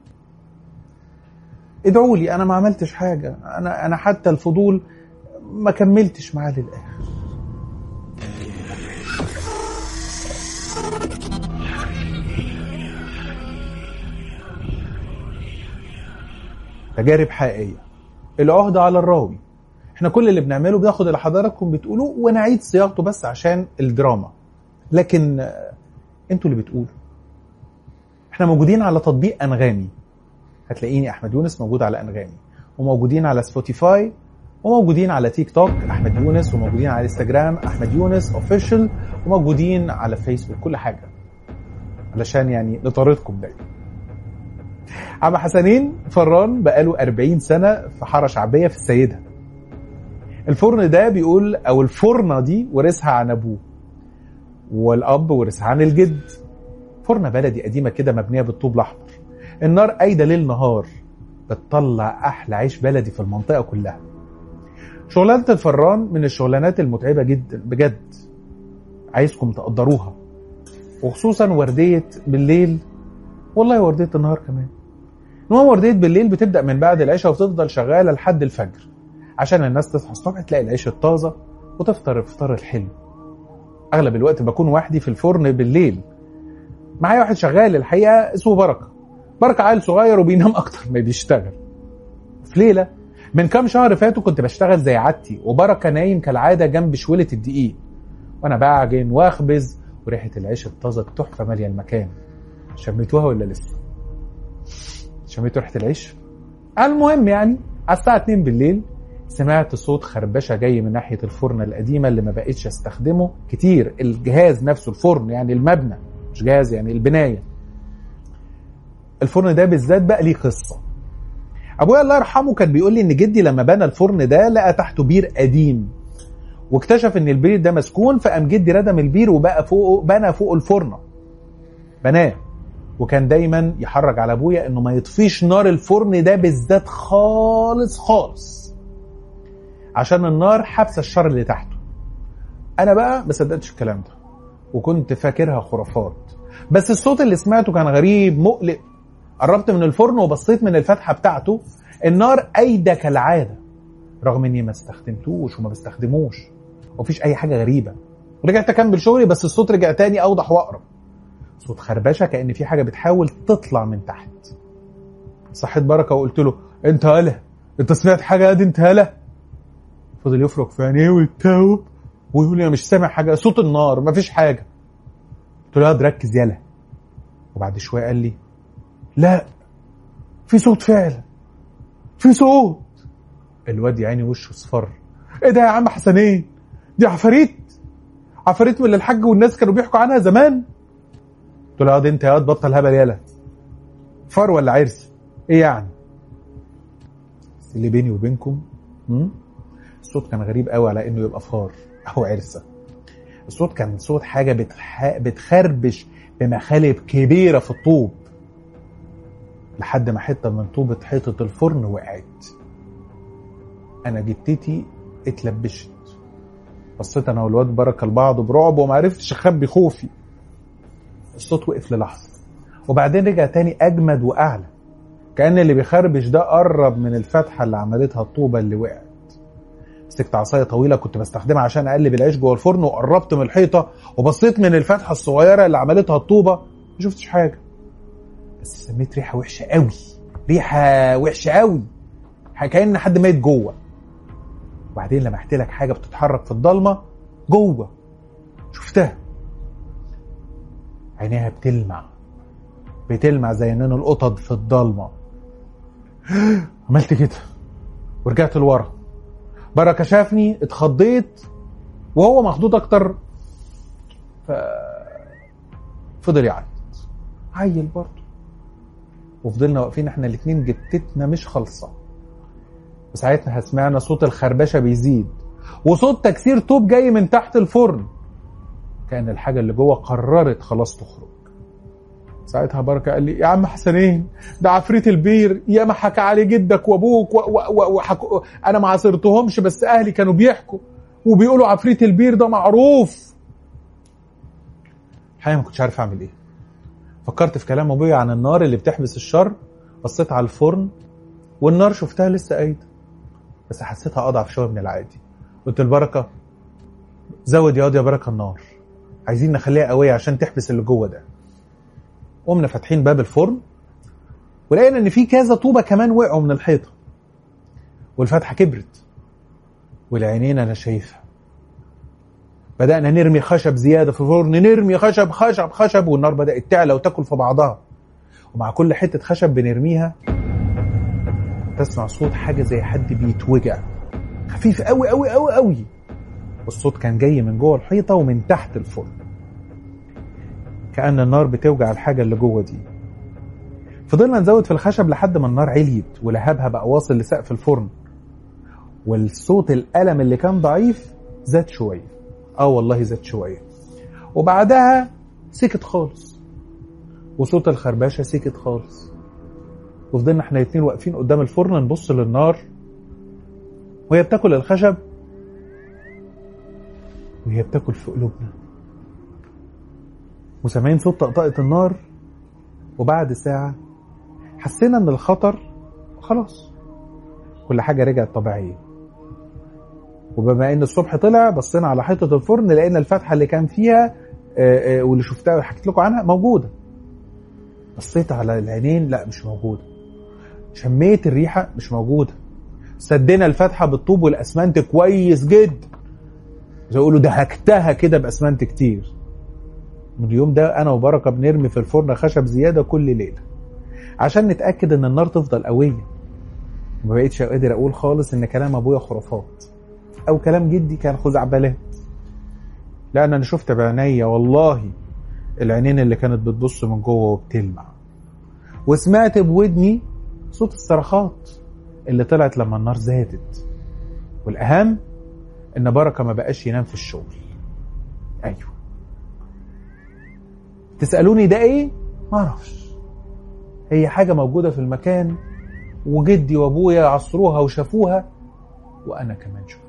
ادعوا لي انا ما عملتش حاجه انا انا حتى الفضول ما كملتش معاه للاخر تجارب حقيقيه العهده على الراوي احنا كل اللي بنعمله بناخد اللي حضراتكم بتقولوه ونعيد صياغته بس عشان الدراما لكن انتوا اللي بتقولوا احنا موجودين على تطبيق انغامي هتلاقيني احمد يونس موجود على انغامي وموجودين على سبوتيفاي وموجودين على تيك توك احمد يونس وموجودين على انستجرام احمد يونس اوفيشال وموجودين على فيسبوك كل حاجه علشان يعني نطاردكم دايما عم حسنين فران بقاله 40 سنه في حاره شعبيه في السيده الفرن ده بيقول او الفرنه دي ورثها عن ابوه والاب ورثها عن الجد فرنه بلدي قديمه كده مبنيه بالطوب الاحمر النار قايده ليل نهار بتطلع احلى عيش بلدي في المنطقه كلها شغلانه الفران من الشغلانات المتعبه جدا بجد عايزكم تقدروها وخصوصا ورديه بالليل والله ورديه النهار كمان المهم ورديه بالليل بتبدا من بعد العشاء وتفضل شغاله لحد الفجر عشان الناس تصحى الصبح تلاقي العيش الطازه وتفطر الفطار الحلو اغلب الوقت بكون وحدي في الفرن بالليل معايا واحد شغال الحقيقه اسمه بركه بركه عيل صغير وبينام اكتر ما بيشتغل في ليله من كام شهر فاتوا كنت بشتغل زي عادتي وبركه نايم كالعاده جنب شوله الدقيق وانا بعجن واخبز وريحه العيش الطازه تحفه ماليه المكان شميتوها ولا لسه شميتوا ريحه العيش المهم يعني على الساعه 2 بالليل سمعت صوت خربشه جاي من ناحيه الفرن القديمه اللي ما بقتش استخدمه كتير الجهاز نفسه الفرن يعني المبنى مش جهاز يعني البنايه الفرن ده بالذات بقى ليه قصه ابويا الله يرحمه كان بيقول لي ان جدي لما بنى الفرن ده لقى تحته بير قديم واكتشف ان البير ده مسكون فقام جدي ردم البير وبقى فوقه بنى فوق الفرن بناه وكان دايما يحرج على ابويا انه ما يطفيش نار الفرن ده بالذات خالص خالص عشان النار حابسه الشر اللي تحته انا بقى ما صدقتش الكلام ده وكنت فاكرها خرافات بس الصوت اللي سمعته كان غريب مقلق قربت من الفرن وبصيت من الفتحه بتاعته النار قايده كالعاده رغم اني ما استخدمتوش وما بستخدموش ومفيش اي حاجه غريبه رجعت اكمل شغلي بس الصوت رجع تاني اوضح واقرب صوت خربشه كان في حاجه بتحاول تطلع من تحت صحيت بركه وقلت له انت هلا انت سمعت حاجه يا دي انت هلا فضل يفرك في عينيه ويتاوب ويقول لي انا مش سامع حاجه صوت النار مفيش حاجه قلت له يا ركز يلا وبعد شويه قال لي لا في صوت فعلا في صوت الواد يا عيني وشه اصفر ايه ده يا عم حسنين دي عفاريت عفاريت من اللي الحاج والناس كانوا بيحكوا عنها زمان قلت له يا واد انت يا واد بطل هبل يالا فار ولا عرس ايه يعني بس اللي بيني وبينكم م? الصوت كان غريب قوي على انه يبقى فار او عرسه الصوت كان صوت حاجه بتح... بتخربش بمخالب كبيره في الطوب لحد ما حته من طوبه حيطه الفرن وقعت انا جتتي اتلبشت بصيت انا والواد بركه لبعض برعب وما عرفتش اخبي خوفي الصوت وقف للحظه وبعدين رجع تاني اجمد واعلى كان اللي بيخربش ده قرب من الفتحه اللي عملتها الطوبه اللي وقعت مسكت عصايه طويله كنت بستخدمها عشان اقلب العيش جوه الفرن وقربت من الحيطه وبصيت من الفتحه الصغيره اللي عملتها الطوبه ما شفتش حاجه بس سميت ريحه وحشه قوي ريحه وحشه قوي كأن حد ميت جوه وبعدين لمحت لك حاجه بتتحرك في الضلمه جوه شفتها عينيها بتلمع بتلمع زي اننا القطط في الضلمه عملت كده ورجعت لورا بركه شافني اتخضيت وهو مخضوض اكتر ف فضل يعيط عيل برضه وفضلنا واقفين احنا الاتنين جتتنا مش خالصه وساعتها سمعنا صوت الخربشه بيزيد وصوت تكسير طوب جاي من تحت الفرن كان الحاجه اللي جوه قررت خلاص تخرج ساعتها بركه قال لي يا عم حسنين ده عفريت البير يا ما حكى عليه جدك وابوك و و و انا ما عاصرتهمش بس اهلي كانوا بيحكوا وبيقولوا عفريت البير ده معروف الحقيقه ما كنتش عارف اعمل ايه فكرت في كلام ابويا عن النار اللي بتحبس الشر بصيت على الفرن والنار شفتها لسه قايده بس حسيتها اضعف شويه من العادي قلت البركه زود يا واد يا بركه النار عايزين نخليها قويه عشان تحبس اللي جوه ده قمنا فاتحين باب الفرن ولقينا ان في كذا طوبه كمان وقعوا من الحيطه والفتحه كبرت والعينين انا شايفها بدأنا نرمي خشب زيادة في الفرن نرمي خشب خشب خشب والنار بدأت تعلى وتاكل في بعضها ومع كل حتة خشب بنرميها تسمع صوت حاجة زي حد بيتوجع خفيف قوي قوي قوي قوي والصوت كان جاي من جوه الحيطة ومن تحت الفرن كأن النار بتوجع الحاجة اللي جوه دي فضلنا نزود في الخشب لحد ما النار عليت ولهبها بقى واصل لسقف الفرن والصوت الألم اللي كان ضعيف زاد شوية اه والله زاد شوية وبعدها سكت خالص وصوت الخربشة سكت خالص وفضلنا احنا الاتنين واقفين قدام الفرن نبص للنار وهي بتاكل الخشب وهي بتاكل في قلوبنا وسامعين صوت طقطقة النار وبعد ساعة حسينا ان الخطر خلاص كل حاجة رجعت طبيعية وبما ان الصبح طلع بصينا على حيطة الفرن لقينا الفتحة اللي كان فيها آه، آه، واللي شفتها وحكيت لكم عنها موجودة بصيت على العينين لا مش موجودة شميت الريحة مش موجودة سدينا الفتحة بالطوب والأسمنت كويس جدا زي يقولوا دهكتها كده بأسمنت كتير من اليوم ده أنا وبركة بنرمي في الفرن خشب زيادة كل ليلة عشان نتأكد إن النار تفضل قوية ما بقيتش قادر أقول خالص إن كلام أبويا خرافات أو كلام جدي كان خزعبلات لأن أنا شفت بعينيا والله العينين اللي كانت بتبص من جوه وبتلمع وسمعت بودني صوت الصرخات اللي طلعت لما النار زادت والأهم إن بركة ما بقاش ينام في الشغل أيوه تسألوني ده إيه؟ معرفش هي حاجة موجودة في المكان وجدي وأبويا عصروها وشافوها وأنا كمان شفتها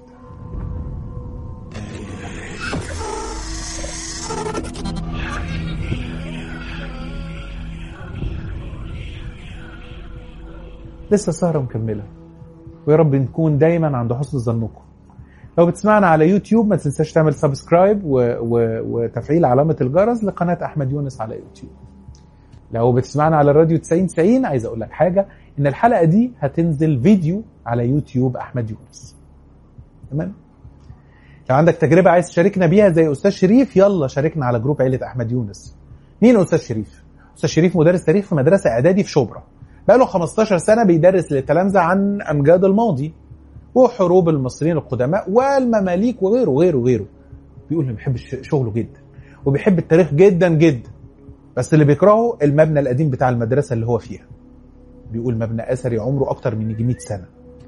لسه السهرة مكملة ويا رب نكون دايما عند حسن ظنكم لو بتسمعنا على يوتيوب ما تنساش تعمل سبسكرايب و... و... وتفعيل علامة الجرس لقناة أحمد يونس على يوتيوب لو بتسمعنا على الراديو 90 90 عايز أقول لك حاجة إن الحلقة دي هتنزل فيديو على يوتيوب أحمد يونس تمام لو عندك تجربة عايز تشاركنا بيها زي أستاذ شريف يلا شاركنا على جروب عيلة أحمد يونس مين أستاذ شريف؟ أستاذ شريف مدرس تاريخ في مدرسة إعدادي في شبرا بقاله 15 سنة بيدرس للتلامذة عن أمجاد الماضي وحروب المصريين القدماء والمماليك وغيره وغيره وغيره بيقول انه بيحب شغله جدا وبيحب التاريخ جدا جدا بس اللي بيكرهه المبنى القديم بتاع المدرسة اللي هو فيها بيقول مبنى أثري عمره أكتر من يجي 100 سنة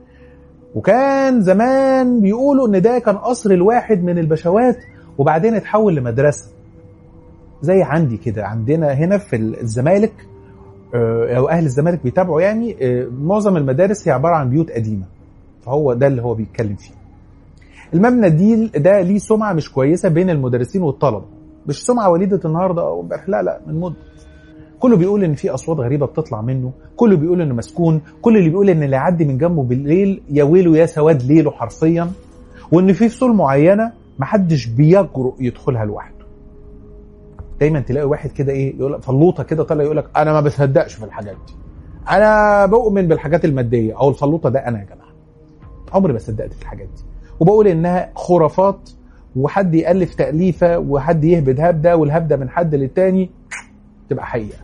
وكان زمان بيقولوا إن ده كان قصر الواحد من البشوات وبعدين اتحول لمدرسة زي عندي كده عندنا هنا في الزمالك آه، او اهل الزمالك بيتابعوا يعني آه، معظم المدارس هي عباره عن بيوت قديمه فهو ده اللي هو بيتكلم فيه المبنى دي ده ليه سمعه مش كويسه بين المدرسين والطلبه مش سمعه وليده النهارده او امبارح لا لا من مده كله بيقول ان في اصوات غريبه بتطلع منه كله بيقول انه مسكون كل اللي بيقول ان اللي يعدي من جنبه بالليل يا ويله يا سواد ليله حرفيا وان في فصول معينه محدش بيجرؤ يدخلها لوحده دايما تلاقي واحد كده ايه يقول لك فلوطه كده طالع يقول لك انا ما بصدقش في الحاجات دي انا بؤمن بالحاجات الماديه او الفلوطه ده انا يا جماعه عمري ما صدقت في الحاجات دي وبقول انها خرافات وحد يالف تاليفه وحد يهبد هبده والهبده من حد للتاني تبقى حقيقه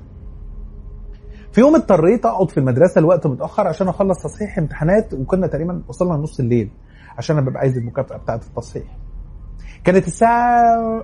في يوم اضطريت اقعد في المدرسه الوقت متاخر عشان اخلص تصحيح امتحانات وكنا تقريبا وصلنا نص الليل عشان انا ببقى عايز المكافاه بتاعه التصحيح كانت الساعة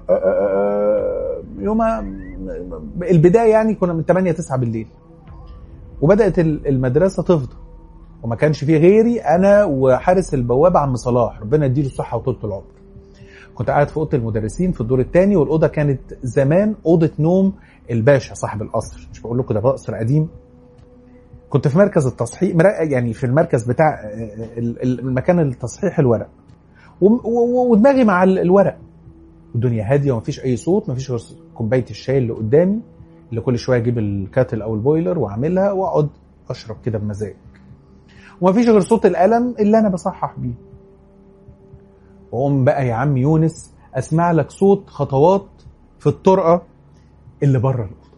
يوم البداية يعني كنا من 8 9 بالليل وبدأت المدرسة تفضى وما كانش فيه غيري أنا وحارس البوابة عم صلاح ربنا يديله الصحة وطولة العمر كنت قاعد في أوضة المدرسين في الدور الثاني والأوضة كانت زمان أوضة نوم الباشا صاحب القصر مش بقول لكم ده قصر قديم كنت في مركز التصحيح يعني في المركز بتاع المكان التصحيح الورق ودماغي مع الورق الدنيا هاديه ومفيش اي صوت مفيش غير كوبايه الشاي اللي قدامي اللي كل شويه اجيب الكاتل او البويلر واعملها واقعد اشرب كده بمزاج ومفيش غير صوت القلم اللي انا بصحح بيه واقوم بقى يا عم يونس اسمع لك صوت خطوات في الطرقه اللي بره الاوضه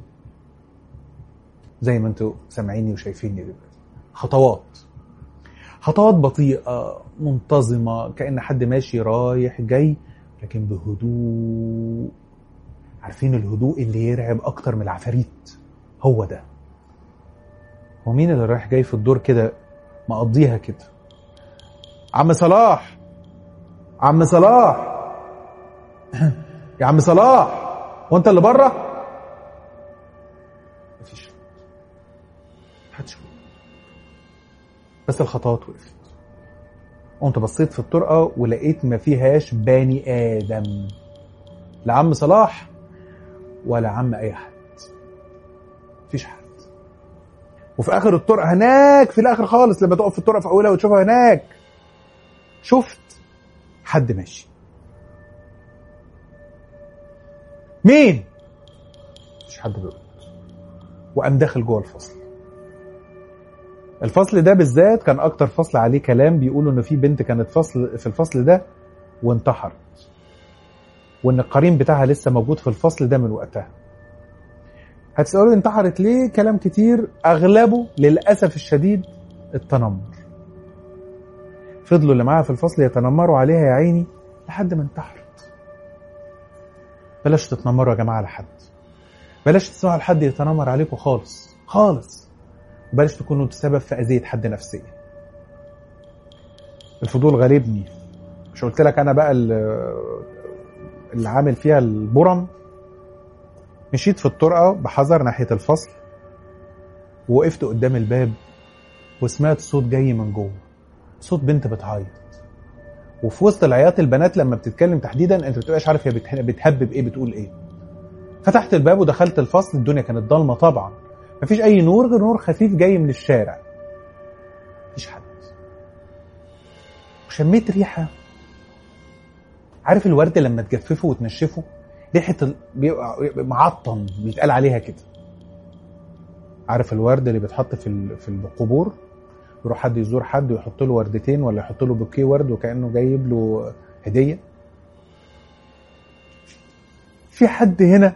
زي ما انتوا سامعيني وشايفيني دلوقتي خطوات خطوات بطيئة منتظمة كأن حد ماشي رايح جاي لكن بهدوء عارفين الهدوء اللي يرعب أكتر من العفاريت هو ده هو مين اللي رايح جاي في الدور كده مقضيها كده عم صلاح عم صلاح يا عم صلاح وانت اللي بره مفيش محدش بس الخطوات وقفت قمت بصيت في الطرقه ولقيت ما فيهاش بني ادم لا عم صلاح ولا عم اي حد مفيش حد وفي اخر الطرق هناك في الاخر خالص لما تقف في الطرق في اولها وتشوفها هناك شفت حد ماشي مين مش حد بيقول وقام داخل جوه الفصل الفصل ده بالذات كان اكتر فصل عليه كلام بيقولوا ان في بنت كانت فصل في الفصل ده وانتحرت وان القرين بتاعها لسه موجود في الفصل ده من وقتها هتسألوا انتحرت ليه كلام كتير اغلبه للاسف الشديد التنمر فضلوا اللي معاها في الفصل يتنمروا عليها يا عيني لحد ما انتحرت بلاش تتنمروا يا جماعه على حد بلاش تسمعوا لحد يتنمر عليكم خالص خالص وبلاش تكونوا تسبب في اذيه حد نفسيا الفضول غالبني مش قلت لك انا بقى اللي عامل فيها البرم مشيت في الطرقه بحذر ناحيه الفصل ووقفت قدام الباب وسمعت صوت جاي من جوه صوت بنت بتعيط وفي وسط العياط البنات لما بتتكلم تحديدا انت ما بتبقاش عارف هي بتهبب ايه بتقول ايه فتحت الباب ودخلت الفصل الدنيا كانت ضلمه طبعا مفيش اي نور غير نور خفيف جاي من الشارع مفيش حد وشميت ريحه عارف الورد لما تجففه وتنشفه ريحه ال... بيبقى معطن بيتقال عليها كده عارف الورد اللي بيتحط في ال... في القبور يروح حد يزور حد ويحط له وردتين ولا يحط له بوكيه ورد وكانه جايب له هديه في حد هنا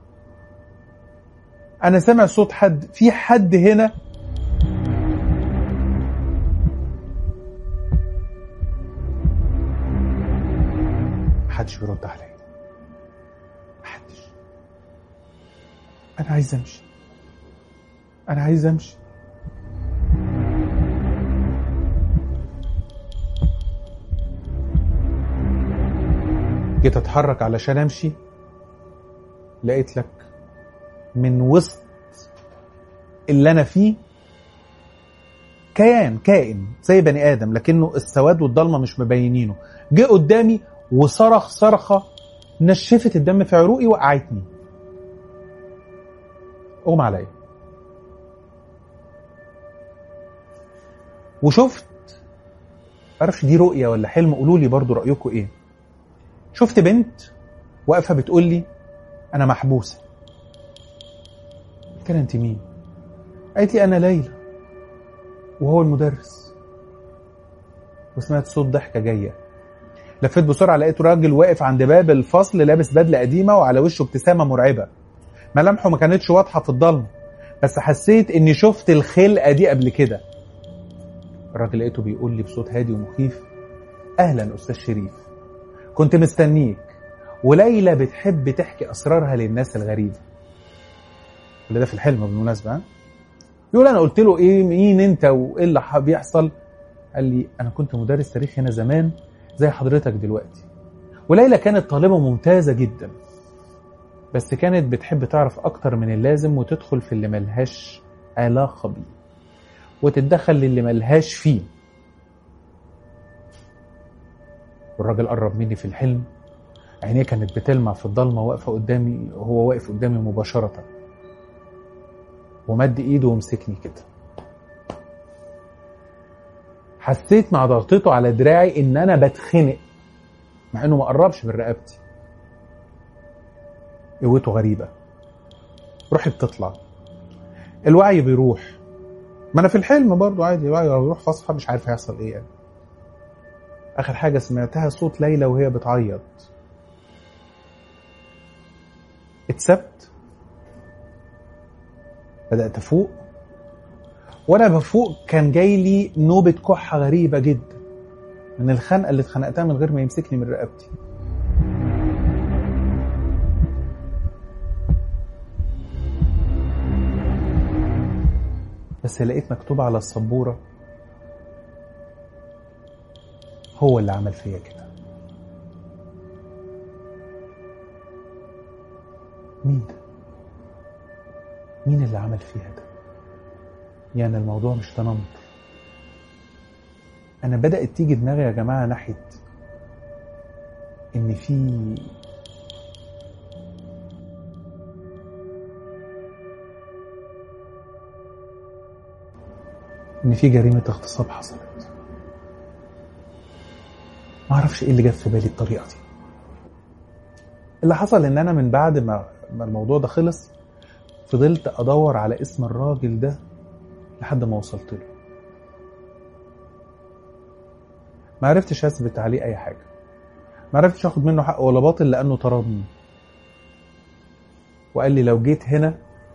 انا سامع صوت حد في حد هنا محدش بيرد عليا محدش انا عايز امشي انا عايز امشي جيت اتحرك علشان امشي لقيت لك من وسط اللي انا فيه كيان كائن زي بني ادم لكنه السواد والضلمه مش مبينينه جه قدامي وصرخ صرخه نشفت الدم في عروقي وقعتني اغمى عليا وشفت معرفش دي رؤيه ولا حلم قولوا لي برضو رايكم ايه شفت بنت واقفه بتقول لي انا محبوسه قلت لها انت مين قالت لي انا ليلى وهو المدرس وسمعت صوت ضحكه جايه لفيت بسرعه لقيت راجل واقف عند باب الفصل لابس بدله قديمه وعلى وشه ابتسامه مرعبه ملامحه ما كانتش واضحه في الضلمه بس حسيت اني شفت الخلقه دي قبل كده الراجل لقيته بيقول لي بصوت هادي ومخيف اهلا استاذ شريف كنت مستنيك وليلى بتحب تحكي اسرارها للناس الغريبه كل ده في الحلم بالمناسبه ها يقول انا قلت له ايه مين انت وايه اللي بيحصل قال لي انا كنت مدرس تاريخ هنا زمان زي حضرتك دلوقتي وليلى كانت طالبه ممتازه جدا بس كانت بتحب تعرف اكتر من اللازم وتدخل في اللي ملهاش علاقه بيه وتتدخل للي ملهاش فيه والراجل قرب مني في الحلم عينيه كانت بتلمع في الضلمه واقفه قدامي وهو واقف قدامي مباشره ومد ايده ومسكني كده حسيت مع ضغطته على دراعي ان انا بتخنق مع انه ما قربش من رقبتي قوته غريبه روحي بتطلع الوعي بيروح ما انا في الحلم برضو عادي الوعي بيروح فاصحى مش عارف هيحصل ايه يعني اخر حاجه سمعتها صوت ليلى وهي بتعيط اتسبت بدات افوق وانا بفوق كان جاي لي نوبه كحه غريبه جدا من الخنقه اللي اتخنقتها من غير ما يمسكني من رقبتي بس لقيت مكتوب على السبوره هو اللي عمل فيا كده مين ده مين اللي عمل فيها ده يعني الموضوع مش تنمر انا بدات تيجي دماغي يا جماعه ناحيه ان في ان في جريمه اغتصاب حصلت ما اعرفش ايه اللي جاب في بالي الطريقه دي اللي حصل ان انا من بعد ما ما الموضوع ده خلص فضلت ادور على اسم الراجل ده لحد ما وصلت له ما عرفتش اثبت عليه اي حاجه ما عرفتش اخد منه حق ولا باطل لانه طردني وقال لي لو جيت هنا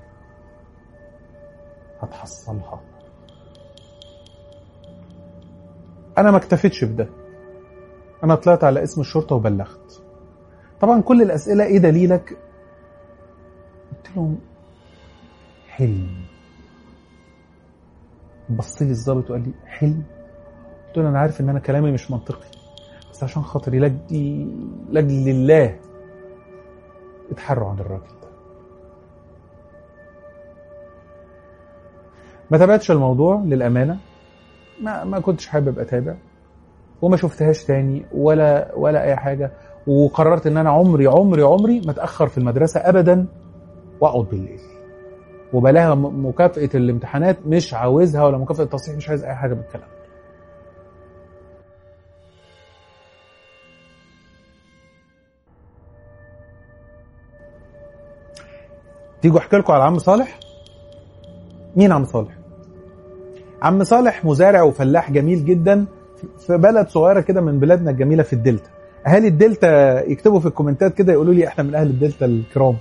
هتحصلها انا ما اكتفيتش بده انا طلعت على اسم الشرطه وبلغت طبعا كل الاسئله ايه دليلك قلت لهم حلم بص لي الظابط وقال لي حلم قلت له انا عارف ان انا كلامي مش منطقي بس عشان خاطري لاجل لاجل الله اتحروا عن الراجل ده ما تابعتش الموضوع للامانه ما ما كنتش حابب اتابع وما شفتهاش تاني ولا ولا اي حاجه وقررت ان انا عمري عمري عمري ما اتاخر في المدرسه ابدا واقعد بالليل وبلاها م- مكافاه الامتحانات مش عاوزها ولا مكافاه التصحيح مش عايز اي حاجه من الكلام ده. تيجوا احكي لكم على عم صالح مين عم صالح عم صالح مزارع وفلاح جميل جدا في بلد صغيره كده من بلادنا الجميله في الدلتا اهالي الدلتا يكتبوا في الكومنتات كده يقولوا لي احنا من اهل الدلتا الكرام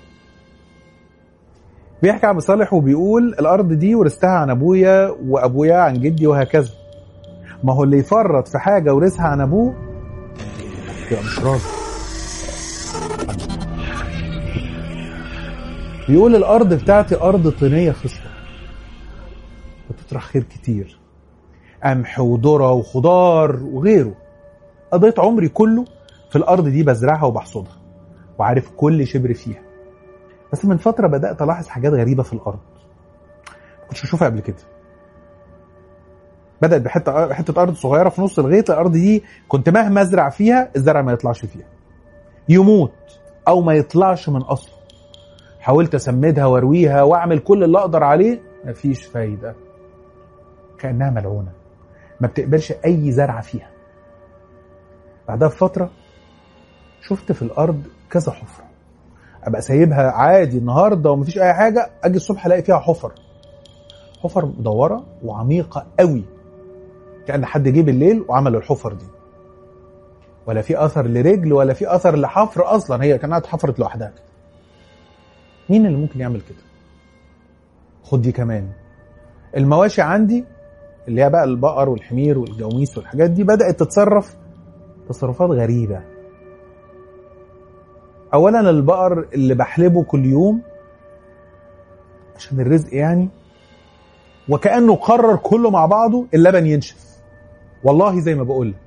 بيحكي عم صالح وبيقول الارض دي ورثتها عن ابويا وابويا عن جدي وهكذا ما هو اللي يفرط في حاجه ورثها عن ابوه يبقى مش راضي بيقول الارض بتاعتي ارض طينيه خصبه بتطرح خير كتير قمح وذره وخضار وغيره قضيت عمري كله في الارض دي بزرعها وبحصدها وعارف كل شبر فيها بس من فتره بدات الاحظ حاجات غريبه في الارض ما كنتش بشوفها قبل كده بدات بحته حته ارض صغيره في نص الغيط الارض دي كنت مهما ازرع فيها الزرع ما يطلعش فيها يموت او ما يطلعش من اصله حاولت اسمدها وارويها واعمل كل اللي اقدر عليه مفيش فايده كانها ملعونه ما بتقبلش اي زرعه فيها بعدها بفتره شفت في الارض كذا حفره ابقى سايبها عادي النهارده ومفيش اي حاجه اجي الصبح الاقي فيها حفر حفر مدوره وعميقه قوي كان حد جه بالليل وعمل الحفر دي ولا في اثر لرجل ولا في اثر لحفر اصلا هي كانت اتحفرت لوحدها كده مين اللي ممكن يعمل كده خد دي كمان المواشي عندي اللي هي بقى البقر والحمير والجواميس والحاجات دي بدات تتصرف تصرفات غريبه اولا البقر اللي بحلبه كل يوم عشان الرزق يعني وكانه قرر كله مع بعضه اللبن ينشف والله زي ما بقول لك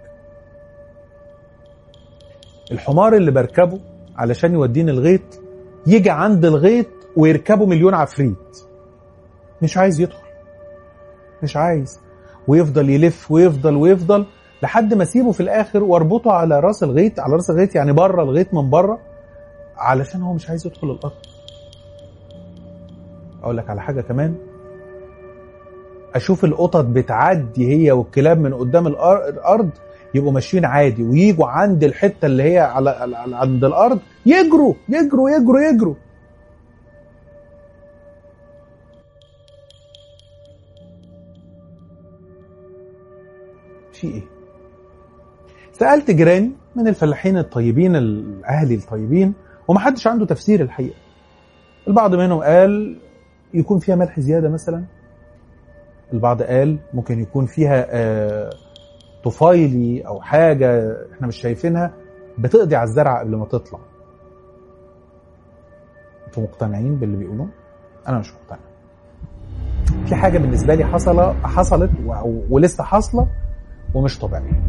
الحمار اللي بركبه علشان يوديني الغيط يجي عند الغيط ويركبه مليون عفريت مش عايز يدخل مش عايز ويفضل يلف ويفضل ويفضل لحد ما اسيبه في الاخر واربطه على راس الغيط على راس الغيط يعني بره الغيط من بره علشان هو مش عايز يدخل الارض اقول لك على حاجه كمان اشوف القطط بتعدي هي والكلاب من قدام الأر- الارض يبقوا ماشيين عادي ويجوا عند الحته اللي هي على على- عند الارض يجروا يجروا يجروا يجروا في ايه سالت جيراني من الفلاحين الطيبين الاهلي الطيبين ومحدش عنده تفسير الحقيقه البعض منهم قال يكون فيها ملح زياده مثلا البعض قال ممكن يكون فيها آه، طفيلي او حاجه احنا مش شايفينها بتقضي على الزرع قبل ما تطلع انتوا مقتنعين باللي بيقولوه انا مش مقتنع في حاجه بالنسبه لي حصل حصلت و- ولسه حاصله ومش طبيعيه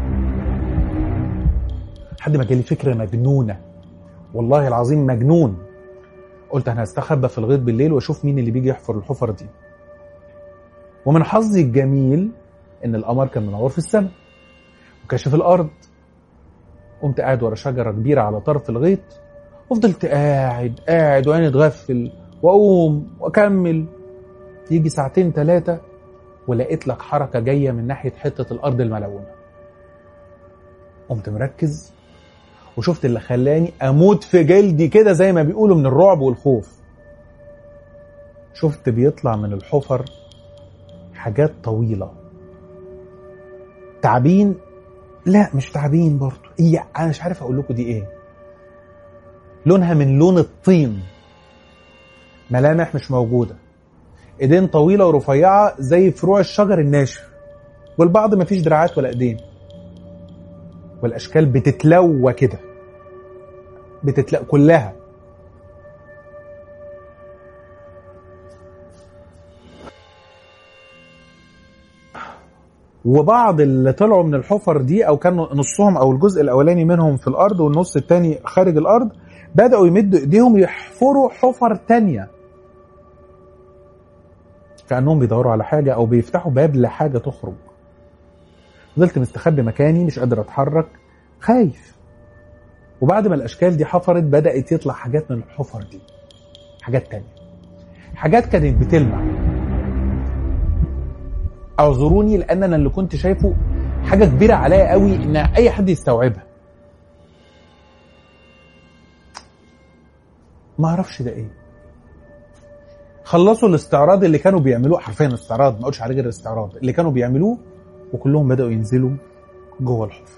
لحد ما جالي فكره مجنونه والله العظيم مجنون قلت انا هستخبى في الغيط بالليل واشوف مين اللي بيجي يحفر الحفر دي ومن حظي الجميل ان القمر كان منور في السماء وكشف الارض قمت قاعد ورا شجره كبيره على طرف الغيط وفضلت قاعد قاعد وعيني تغفل واقوم واكمل يجي ساعتين ثلاثه ولقيت لك حركه جايه من ناحيه حته الارض الملونه قمت مركز وشفت اللي خلاني اموت في جلدي كده زي ما بيقولوا من الرعب والخوف شفت بيطلع من الحفر حاجات طويله تعابين لا مش تعابين برضه هي انا مش عارف اقول لكم دي ايه لونها من لون الطين ملامح مش موجوده ايدين طويله ورفيعه زي فروع الشجر الناشف والبعض مفيش دراعات ولا ايدين والاشكال بتتلوى كده بتتلوى كلها وبعض اللي طلعوا من الحفر دي او كانوا نصهم او الجزء الاولاني منهم في الارض والنص التاني خارج الارض بداوا يمدوا ايديهم يحفروا حفر تانية كانهم بيدوروا على حاجه او بيفتحوا باب لحاجه تخرج فضلت مستخبي مكاني مش قادر اتحرك خايف وبعد ما الاشكال دي حفرت بدات يطلع حاجات من الحفر دي حاجات تانية حاجات كانت بتلمع اعذروني لان انا اللي كنت شايفه حاجه كبيره عليا قوي ان اي حد يستوعبها ما اعرفش ده ايه خلصوا الاستعراض اللي كانوا بيعملوه حرفيا استعراض ما اقولش عليه غير استعراض اللي كانوا بيعملوه وكلهم بداوا ينزلوا جوه الحفر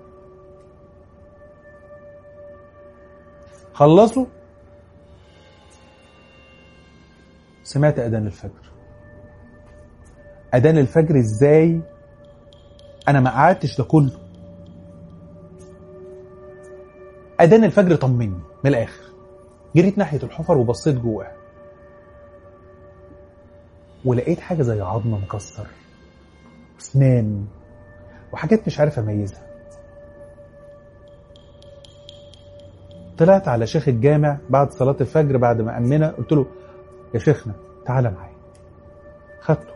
خلصوا سمعت اذان الفجر اذان الفجر ازاي انا ما قعدتش ده كله اذان الفجر طمني من الاخر جريت ناحيه الحفر وبصيت جواها ولقيت حاجه زي عظم مكسر اسنان وحاجات مش عارف اميزها طلعت على شيخ الجامع بعد صلاة الفجر بعد ما أمنا قلت له يا شيخنا تعالى معايا خدته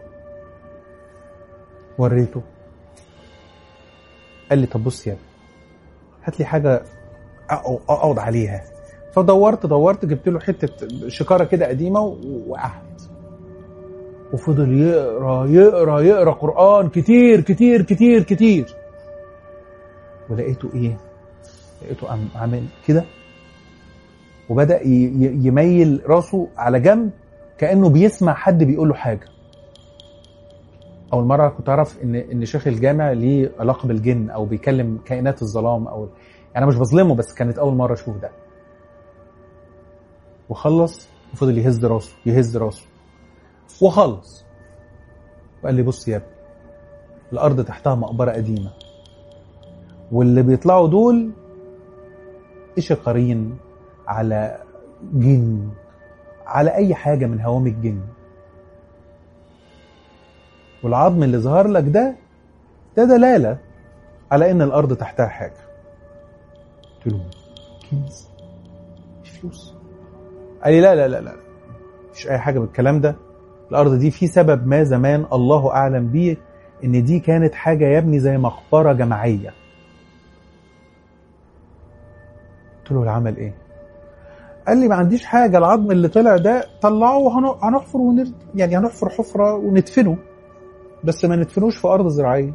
وريته قال لي طب بص يا ابني هات لي حاجة أقعد عليها فدورت دورت جبت له حتة شكارة كده قديمة وقعدت وفضل يقرا يقرا يقرا قرآن كتير كتير كتير كتير ولقيته ايه؟ لقيته عامل كده وبدأ يميل راسه على جنب كأنه بيسمع حد بيقول له حاجة أول مرة كنت أعرف إن إن شيخ الجامع ليه علاقة بالجن أو بيكلم كائنات الظلام أو يعني أنا مش بظلمه بس كانت أول مرة أشوف ده وخلص وفضل يهز راسه يهز راسه وخلص وقال لي بص يا ابني الأرض تحتها مقبرة قديمة واللي بيطلعوا دول إيش قرين على جن على اي حاجه من هوام الجن والعظم اللي ظهر لك ده ده دلاله على ان الارض تحتها حاجه قلت له كنز مش فلوس قال لي لا لا لا لا مفيش اي حاجه بالكلام ده الارض دي في سبب ما زمان الله اعلم بيه ان دي كانت حاجه يا ابني زي مقبره جماعيه قلت له العمل ايه قال لي ما عنديش حاجه العظم اللي طلع ده طلعه وهنحفر ونر... يعني هنحفر حفره وندفنه بس ما ندفنوش في ارض زراعيه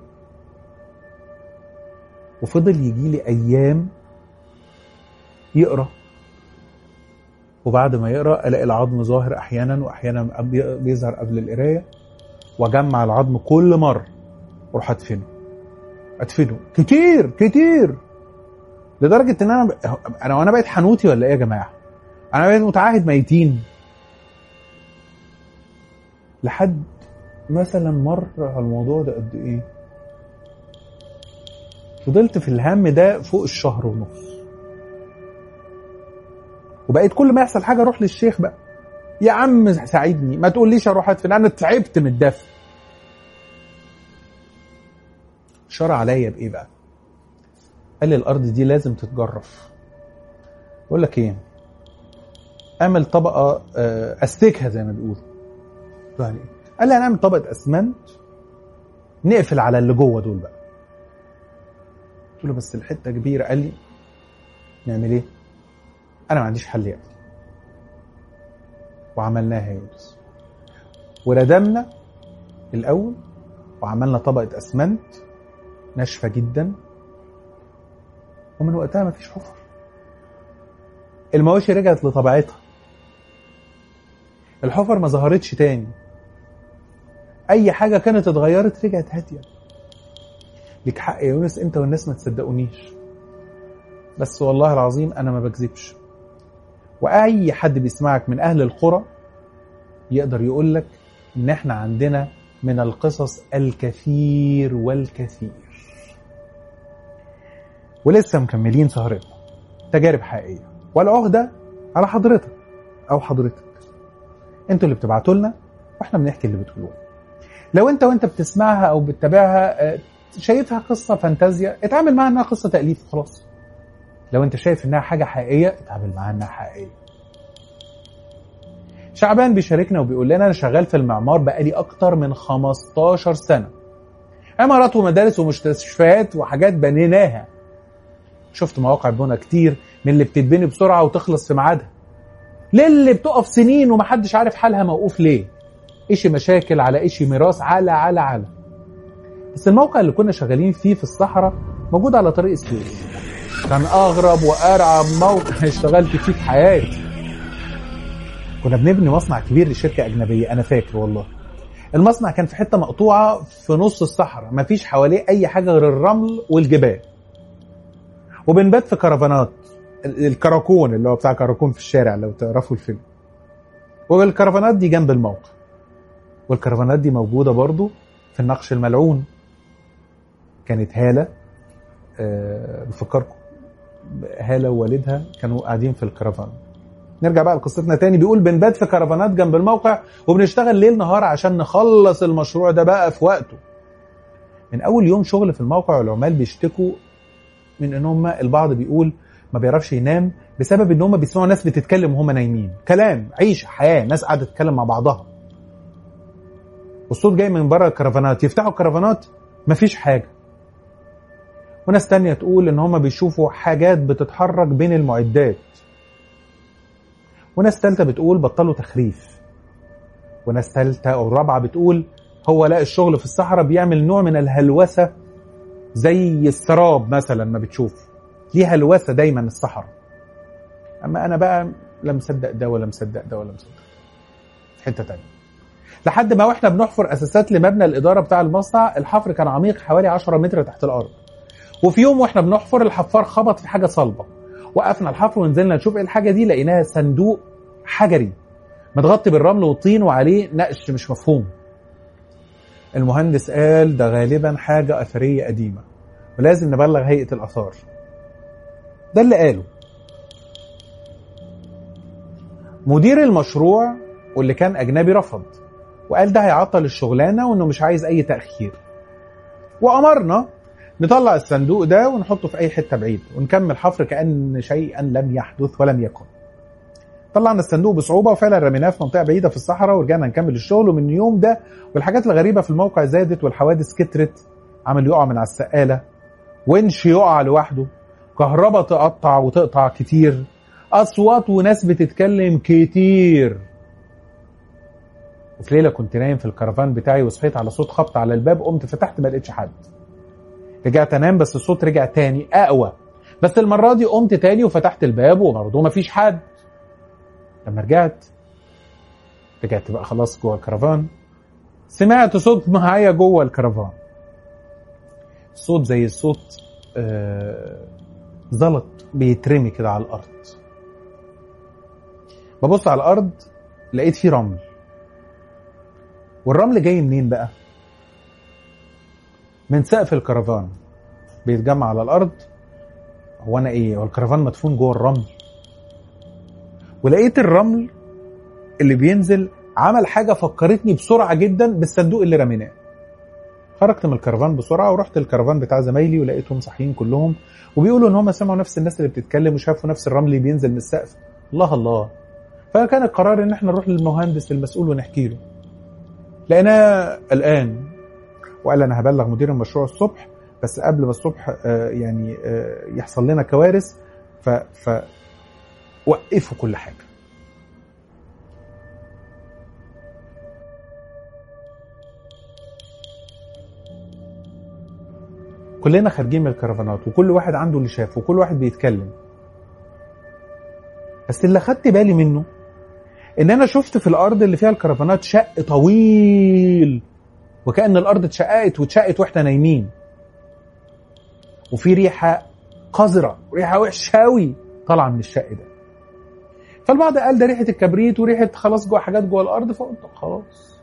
وفضل يجي لي ايام يقرا وبعد ما يقرا الاقي العظم ظاهر احيانا واحيانا بيظهر قبل القرايه واجمع العظم كل مره واروح ادفنه ادفنه كتير كتير لدرجه ان انا انا وانا بقيت حنوتي ولا ايه يا جماعه؟ انا بقيت متعهد ميتين لحد مثلا مر على الموضوع ده قد ايه فضلت في الهم ده فوق الشهر ونص وبقيت كل ما يحصل حاجه اروح للشيخ بقى يا عم ساعدني ما تقوليش اروح ادفن انا تعبت من الدفن شرع عليا بايه بقى قال لي الارض دي لازم تتجرف بقول لك ايه اعمل طبقه استكها زي ما بيقولوا يعني قال لي هنعمل طبقه اسمنت نقفل على اللي جوه دول بقى قلت له بس الحته كبيره قال لي نعمل ايه انا ما عنديش حل يا ابني وعملناها يا يونس وردمنا الاول وعملنا طبقه اسمنت ناشفه جدا ومن وقتها مفيش حفر المواشي رجعت لطبيعتها الحفر ما ظهرتش تاني اي حاجه كانت اتغيرت رجعت هاديه ليك حق يا يونس انت والناس ما تصدقونيش بس والله العظيم انا ما بكذبش واي حد بيسمعك من اهل القرى يقدر يقول لك ان احنا عندنا من القصص الكثير والكثير ولسه مكملين سهرتنا تجارب حقيقيه والعهده على حضرتك او حضرتك انتوا اللي بتبعتوا لنا واحنا بنحكي اللي بتقولوه لو انت وانت بتسمعها او بتتابعها آه، شايفها قصه فانتازيا اتعامل معاها انها قصه تاليف خلاص لو انت شايف انها حاجه حقيقيه اتعامل معاها انها حقيقيه شعبان بيشاركنا وبيقول لنا انا شغال في المعمار بقالي اكتر من 15 سنه عمارات ومدارس ومستشفيات وحاجات بنيناها شفت مواقع بنى كتير من اللي بتتبني بسرعه وتخلص في ميعادها للي بتقف سنين ومحدش عارف حالها موقوف ليه إشي مشاكل على إشي ميراث على على على بس الموقع اللي كنا شغالين فيه في الصحراء موجود على طريق السويس كان أغرب وأرعب موقع اشتغلت فيه في حياتي كنا بنبني مصنع كبير لشركة أجنبية أنا فاكر والله المصنع كان في حتة مقطوعة في نص الصحراء مفيش حواليه أي حاجة غير الرمل والجبال وبنبات في كرفانات ال- الكراكون اللي هو بتاع كراكون في الشارع لو تعرفوا الفيلم والكرفانات دي جنب الموقع والكرفانات دي موجودة برضو في النقش الملعون كانت هالة آه، بفكركم هالة ووالدها كانوا قاعدين في الكرفان نرجع بقى لقصتنا تاني بيقول بنبات في كرفانات جنب الموقع وبنشتغل ليل نهار عشان نخلص المشروع ده بقى في وقته من اول يوم شغل في الموقع والعمال بيشتكوا من ان هم البعض بيقول ما بيعرفش ينام بسبب ان هم بيسمعوا ناس بتتكلم وهم نايمين كلام عيشه حياه ناس قاعده تتكلم مع بعضها والصوت جاي من بره الكرفانات يفتحوا الكرفانات مفيش حاجه وناس تانية تقول ان هم بيشوفوا حاجات بتتحرك بين المعدات وناس تالتة بتقول بطلوا تخريف وناس تالتة او رابعة بتقول هو لا الشغل في الصحراء بيعمل نوع من الهلوسة زي السراب مثلا ما بتشوف ليه هلوسة دايما الصحراء اما انا بقى لا مصدق ده ولا مصدق ده ولا مصدق في حتة تانية لحد ما واحنا بنحفر اساسات لمبنى الاداره بتاع المصنع الحفر كان عميق حوالي 10 متر تحت الارض وفي يوم واحنا بنحفر الحفار خبط في حاجه صلبه وقفنا الحفر ونزلنا نشوف ايه الحاجه دي لقيناها صندوق حجري متغطي بالرمل والطين وعليه نقش مش مفهوم المهندس قال ده غالبا حاجه اثريه قديمه ولازم نبلغ هيئه الاثار ده اللي قاله مدير المشروع واللي كان اجنبي رفض وقال ده هيعطل الشغلانه وانه مش عايز اي تاخير وامرنا نطلع الصندوق ده ونحطه في اي حته بعيد ونكمل حفر كان شيئا لم يحدث ولم يكن طلعنا الصندوق بصعوبه وفعلا رميناه في منطقه بعيده في الصحراء ورجعنا نكمل الشغل ومن اليوم ده والحاجات الغريبه في الموقع زادت والحوادث كترت عمل يقع من على السقاله ونش يقع لوحده كهرباء تقطع وتقطع كتير اصوات وناس بتتكلم كتير وفي ليله كنت نايم في الكرفان بتاعي وصحيت على صوت خبط على الباب قمت فتحت ما لقيتش حد رجعت انام بس الصوت رجع تاني اقوى بس المره دي قمت تاني وفتحت الباب وبرضه مفيش حد لما رجعت رجعت بقى خلاص جوه الكرفان سمعت صوت معايا جوه الكرفان صوت زي الصوت آه زلط بيترمي كده على الارض ببص على الارض لقيت فيه رمل والرمل جاي منين بقى من سقف الكرفان بيتجمع على الارض هو انا ايه هو الكرفان مدفون جوه الرمل ولقيت الرمل اللي بينزل عمل حاجه فكرتني بسرعه جدا بالصندوق اللي رميناه خرجت من الكرفان بسرعه ورحت الكرفان بتاع زمايلي ولقيتهم صاحيين كلهم وبيقولوا ان هم سمعوا نفس الناس اللي بتتكلم وشافوا نفس الرمل اللي بينزل من السقف الله الله فكان القرار ان احنا نروح للمهندس المسؤول ونحكي له لقيناه الان وقال انا هبلغ مدير المشروع الصبح بس قبل ما الصبح آه، يعني آه، يحصل لنا كوارث ف, ف وقفوا كل حاجه وكلنا خارجين من الكرفانات وكل واحد عنده اللي شافه وكل واحد بيتكلم بس اللي خدت بالي منه ان انا شفت في الارض اللي فيها الكرفانات شق طويل وكأن الارض اتشققت واتشقت واحنا نايمين وفي ريحه قذره ريحه وحشه قوي طالعه من الشق ده فالبعض قال ده ريحه الكبريت وريحه خلاص جوه حاجات جوه الارض فقلت خلاص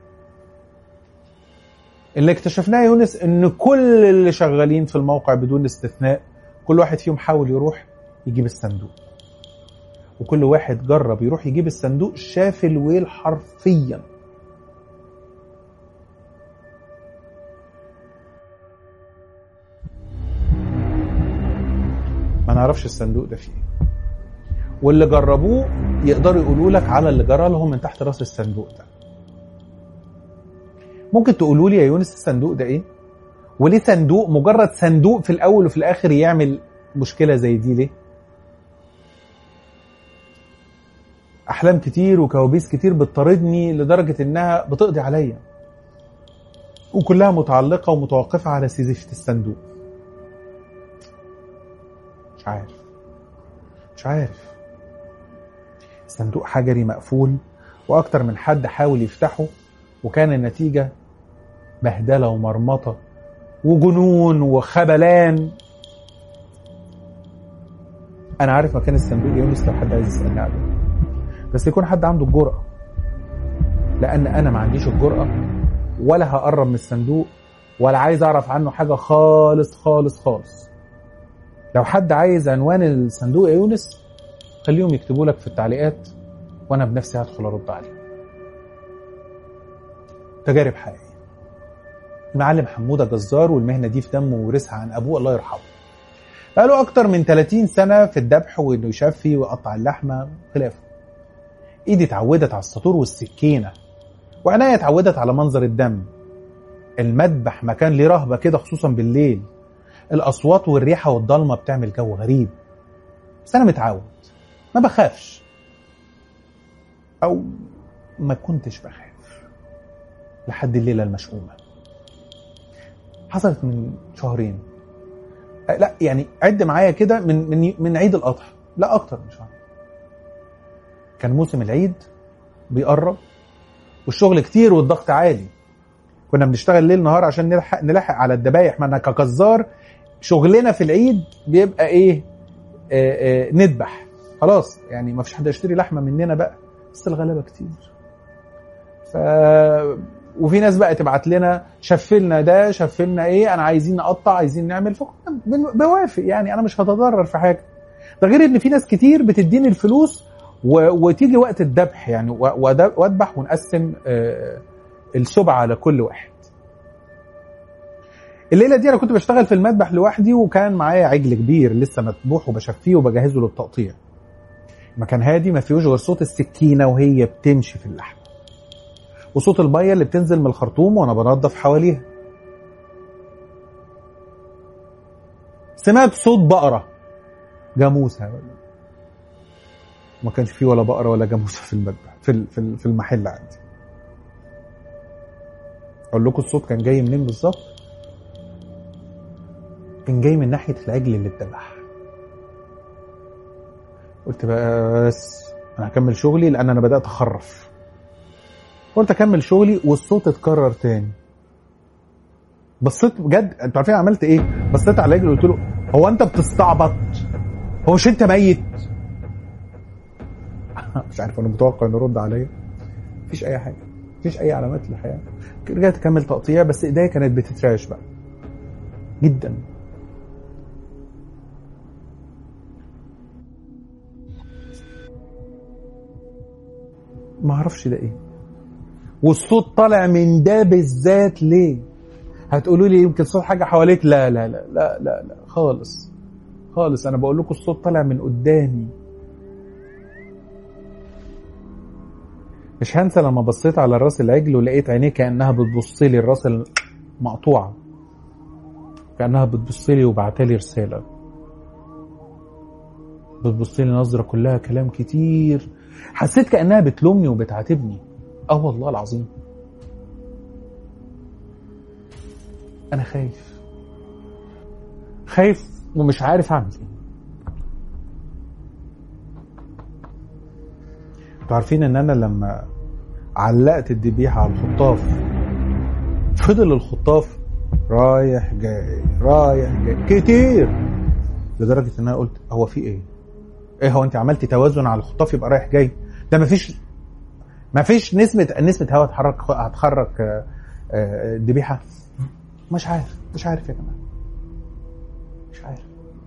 اللي اكتشفناه يا يونس ان كل اللي شغالين في الموقع بدون استثناء كل واحد فيهم حاول يروح يجيب الصندوق وكل واحد جرب يروح يجيب الصندوق شاف الويل حرفيا ما نعرفش الصندوق ده فيه ايه واللي جربوه يقدروا يقولوا لك على اللي جرى لهم من تحت راس الصندوق ده ممكن تقولوا لي يا يونس الصندوق ده ايه وليه صندوق مجرد صندوق في الاول وفي الاخر يعمل مشكله زي دي ليه احلام كتير وكوابيس كتير بتطاردني لدرجه انها بتقضي عليا وكلها متعلقه ومتوقفه على سيزفه الصندوق مش عارف مش عارف صندوق حجري مقفول واكتر من حد حاول يفتحه وكان النتيجه بهدله ومرمطه وجنون وخبلان انا عارف مكان الصندوق يا يونس لو حد عايز يسالني عليه بس يكون حد عنده الجرأة لأن أنا ما عنديش الجرأة ولا هقرب من الصندوق ولا عايز أعرف عنه حاجة خالص خالص خالص لو حد عايز عنوان الصندوق يا يونس خليهم يكتبوا لك في التعليقات وأنا بنفسي هدخل أرد عليهم تجارب حقيقية المعلم حمودة جزار والمهنة دي في دمه وورثها عن أبوه الله يرحمه بقاله أكتر من 30 سنة في الذبح وإنه يشفي ويقطع اللحمة خلافه ايدي اتعودت على السطور والسكينه وعناية اتعودت على منظر الدم المذبح مكان ليه رهبه كده خصوصا بالليل الاصوات والريحه والضلمه بتعمل جو غريب بس انا متعود ما بخافش او ما كنتش بخاف لحد الليله المشؤومه حصلت من شهرين لا يعني عد معايا كده من من من عيد الاضحى لا اكتر من شهر كان موسم العيد بيقرب والشغل كتير والضغط عالي كنا بنشتغل ليل نهار عشان نلحق نلحق على الذبايح ما انا كجزار شغلنا في العيد بيبقى ايه آآ آآ نذبح خلاص يعني ما فيش حد يشتري لحمه مننا بقى بس الغلابه كتير ف وفي ناس بقى تبعت لنا شفلنا ده شفلنا ايه انا عايزين نقطع عايزين نعمل فكنا بوافق يعني انا مش هتضرر في حاجه ده غير ان في ناس كتير بتديني الفلوس و... وتيجي وقت الذبح يعني واذبح ونقسم السبعة على كل واحد الليله دي انا كنت بشتغل في المذبح لوحدي وكان معايا عجل كبير لسه مذبوح وبشفيه وبجهزه للتقطيع مكان هادي ما فيهوش غير صوت السكينه وهي بتمشي في اللحم وصوت الميه اللي بتنزل من الخرطوم وانا بنضف حواليها سمعت صوت بقره جاموسه ما كانش فيه ولا بقره ولا جاموسه في المذبح في في المحل عندي اقول لكم الصوت كان جاي منين بالظبط كان جاي من ناحيه العجل اللي اتذبح قلت بس انا هكمل شغلي لان انا بدات اخرف قلت اكمل شغلي والصوت اتكرر تاني بصيت بجد انتوا عارفين عملت ايه بصيت على العجل وقلت له هو انت بتستعبط هو مش انت ميت مش عارف انا متوقع انه يرد عليا مفيش اي حاجه مفيش اي علامات للحياه رجعت اكمل تقطيع بس ايديا كانت بتترعش بقى جدا ما اعرفش ده ايه والصوت طالع من ده بالذات ليه هتقولوا لي يمكن صوت حاجه حواليك لا لا لا لا لا, لا خالص خالص انا بقول لكم الصوت طالع من قدامي مش هنسى لما بصيت على راس العجل ولقيت عينيه كانها بتبص لي الراس المقطوعه كانها بتبص لي وبعتلي رساله بتبص لي نظره كلها كلام كتير حسيت كانها بتلومني وبتعاتبني اه والله العظيم انا خايف خايف ومش عارف اعمل ايه انتوا عارفين ان انا لما علقت الذبيحه على الخطاف فضل الخطاف رايح جاي رايح جاي كتير لدرجه ان انا قلت هو في ايه؟ ايه هو انت عملتي توازن على الخطاف يبقى رايح جاي ده مفيش مفيش نسبه نسبه هواء هتحرك هتحرك آه، آه، الذبيحه مش عارف مش عارف يا جماعه مش عارف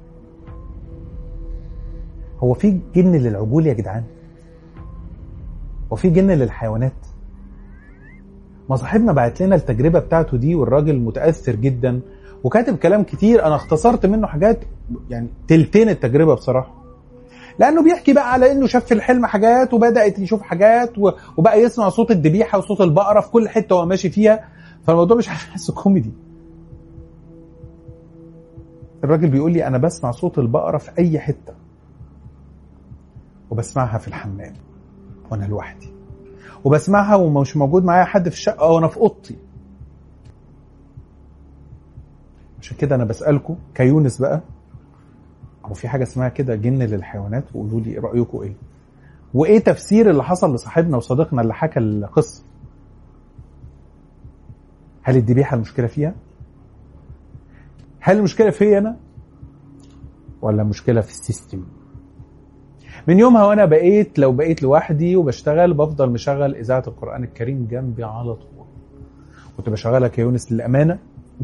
هو في جن للعجول يا جدعان هو في جن للحيوانات ما صاحبنا بعت لنا التجربه بتاعته دي والراجل متاثر جدا وكاتب كلام كتير انا اختصرت منه حاجات يعني تلتين التجربه بصراحه لانه بيحكي بقى على انه شاف في الحلم حاجات وبدات يشوف حاجات و- وبقى يسمع صوت الذبيحه وصوت البقره في كل حته وهو ماشي فيها فالموضوع مش عارف احسه كوميدي الراجل بيقول لي انا بسمع صوت البقره في اي حته وبسمعها في الحمام وانا لوحدي وبسمعها ومش موجود معايا حد في الشقه وانا في اوضتي عشان كده انا بسالكم كيونس بقى هو في حاجه اسمها كده جن للحيوانات وقولوا لي رايكم ايه وايه تفسير اللي حصل لصاحبنا وصديقنا اللي حكى القصه هل الذبيحه المشكله فيها هل المشكله فيا انا ولا المشكله في السيستم من يومها وانا بقيت لو بقيت لوحدي وبشتغل بفضل مشغل اذاعه القران الكريم جنبي على طول كنت بشغلها كيونس للامانه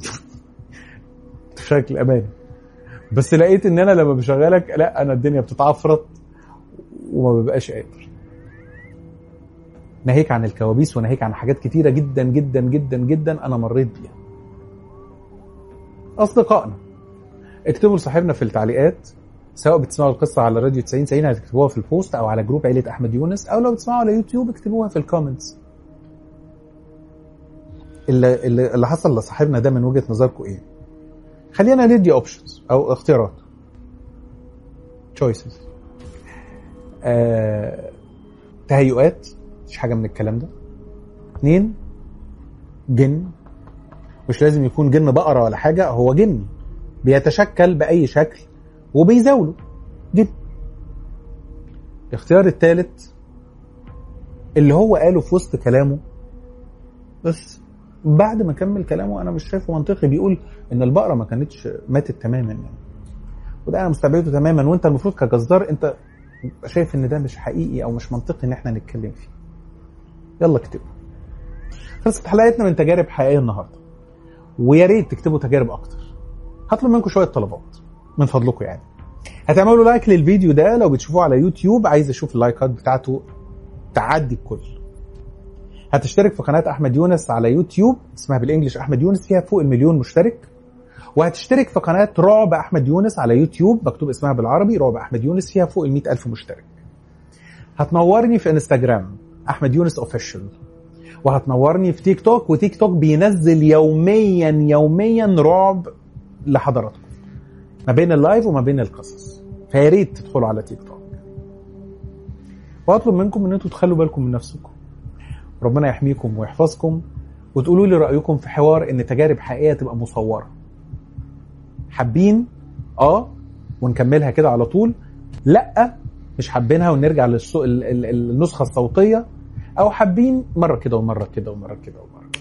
كنت بشغلك للامانه بس لقيت ان انا لما بشغلك لا انا الدنيا بتتعفرط وما ببقاش قادر ناهيك عن الكوابيس وناهيك عن حاجات كتيرة جدا جدا جدا جدا أنا مريت بيها أصدقائنا اكتبوا لصاحبنا في التعليقات سواء بتسمعوا القصة على راديو 90 90 هتكتبوها في البوست أو على جروب عيلة أحمد يونس أو لو بتسمعوا على يوتيوب اكتبوها في الكومنتس اللي, اللي اللي حصل لصاحبنا ده من وجهة نظركم إيه؟ خلينا ندي اوبشنز أو اختيارات تشويسز آه، تهيؤات مفيش حاجه من الكلام ده اثنين جن مش لازم يكون جن بقره ولا حاجه هو جن بيتشكل باي شكل وبيزاوله جن الاختيار الثالث اللي هو قاله في وسط كلامه بس بعد ما كمل كلامه انا مش شايفه منطقي بيقول ان البقره ما كانتش ماتت تماما يعني وده انا مستبعده تماما وانت المفروض كجزار انت شايف ان ده مش حقيقي او مش منطقي ان احنا نتكلم فيه يلا اكتبوا خلصت حلقتنا من تجارب حقيقيه النهارده ويا ريت تكتبوا تجارب اكتر هطلب منكم شويه طلبات من فضلكم يعني هتعملوا لايك للفيديو ده لو بتشوفوه على يوتيوب عايز اشوف اللايكات بتاعته تعدي الكل هتشترك في قناه احمد يونس على يوتيوب اسمها بالانجلش احمد يونس فيها فوق المليون مشترك وهتشترك في قناة رعب أحمد يونس على يوتيوب مكتوب اسمها بالعربي رعب أحمد يونس فيها فوق ال ألف مشترك هتنورني في انستجرام أحمد يونس أوفيشال وهتنورني في تيك توك وتيك توك بينزل يوميا يوميا رعب لحضراتكم ما بين اللايف وما بين القصص فيا ريت تدخلوا على تيك توك واطلب منكم ان انتوا تخلوا بالكم من نفسكم ربنا يحميكم ويحفظكم وتقولوا لي رايكم في حوار ان تجارب حقيقيه تبقى مصوره حابين اه ونكملها كده على طول لا مش حابينها ونرجع للنسخه الصوتيه او حابين مره كده ومره كده ومره كده ومره كده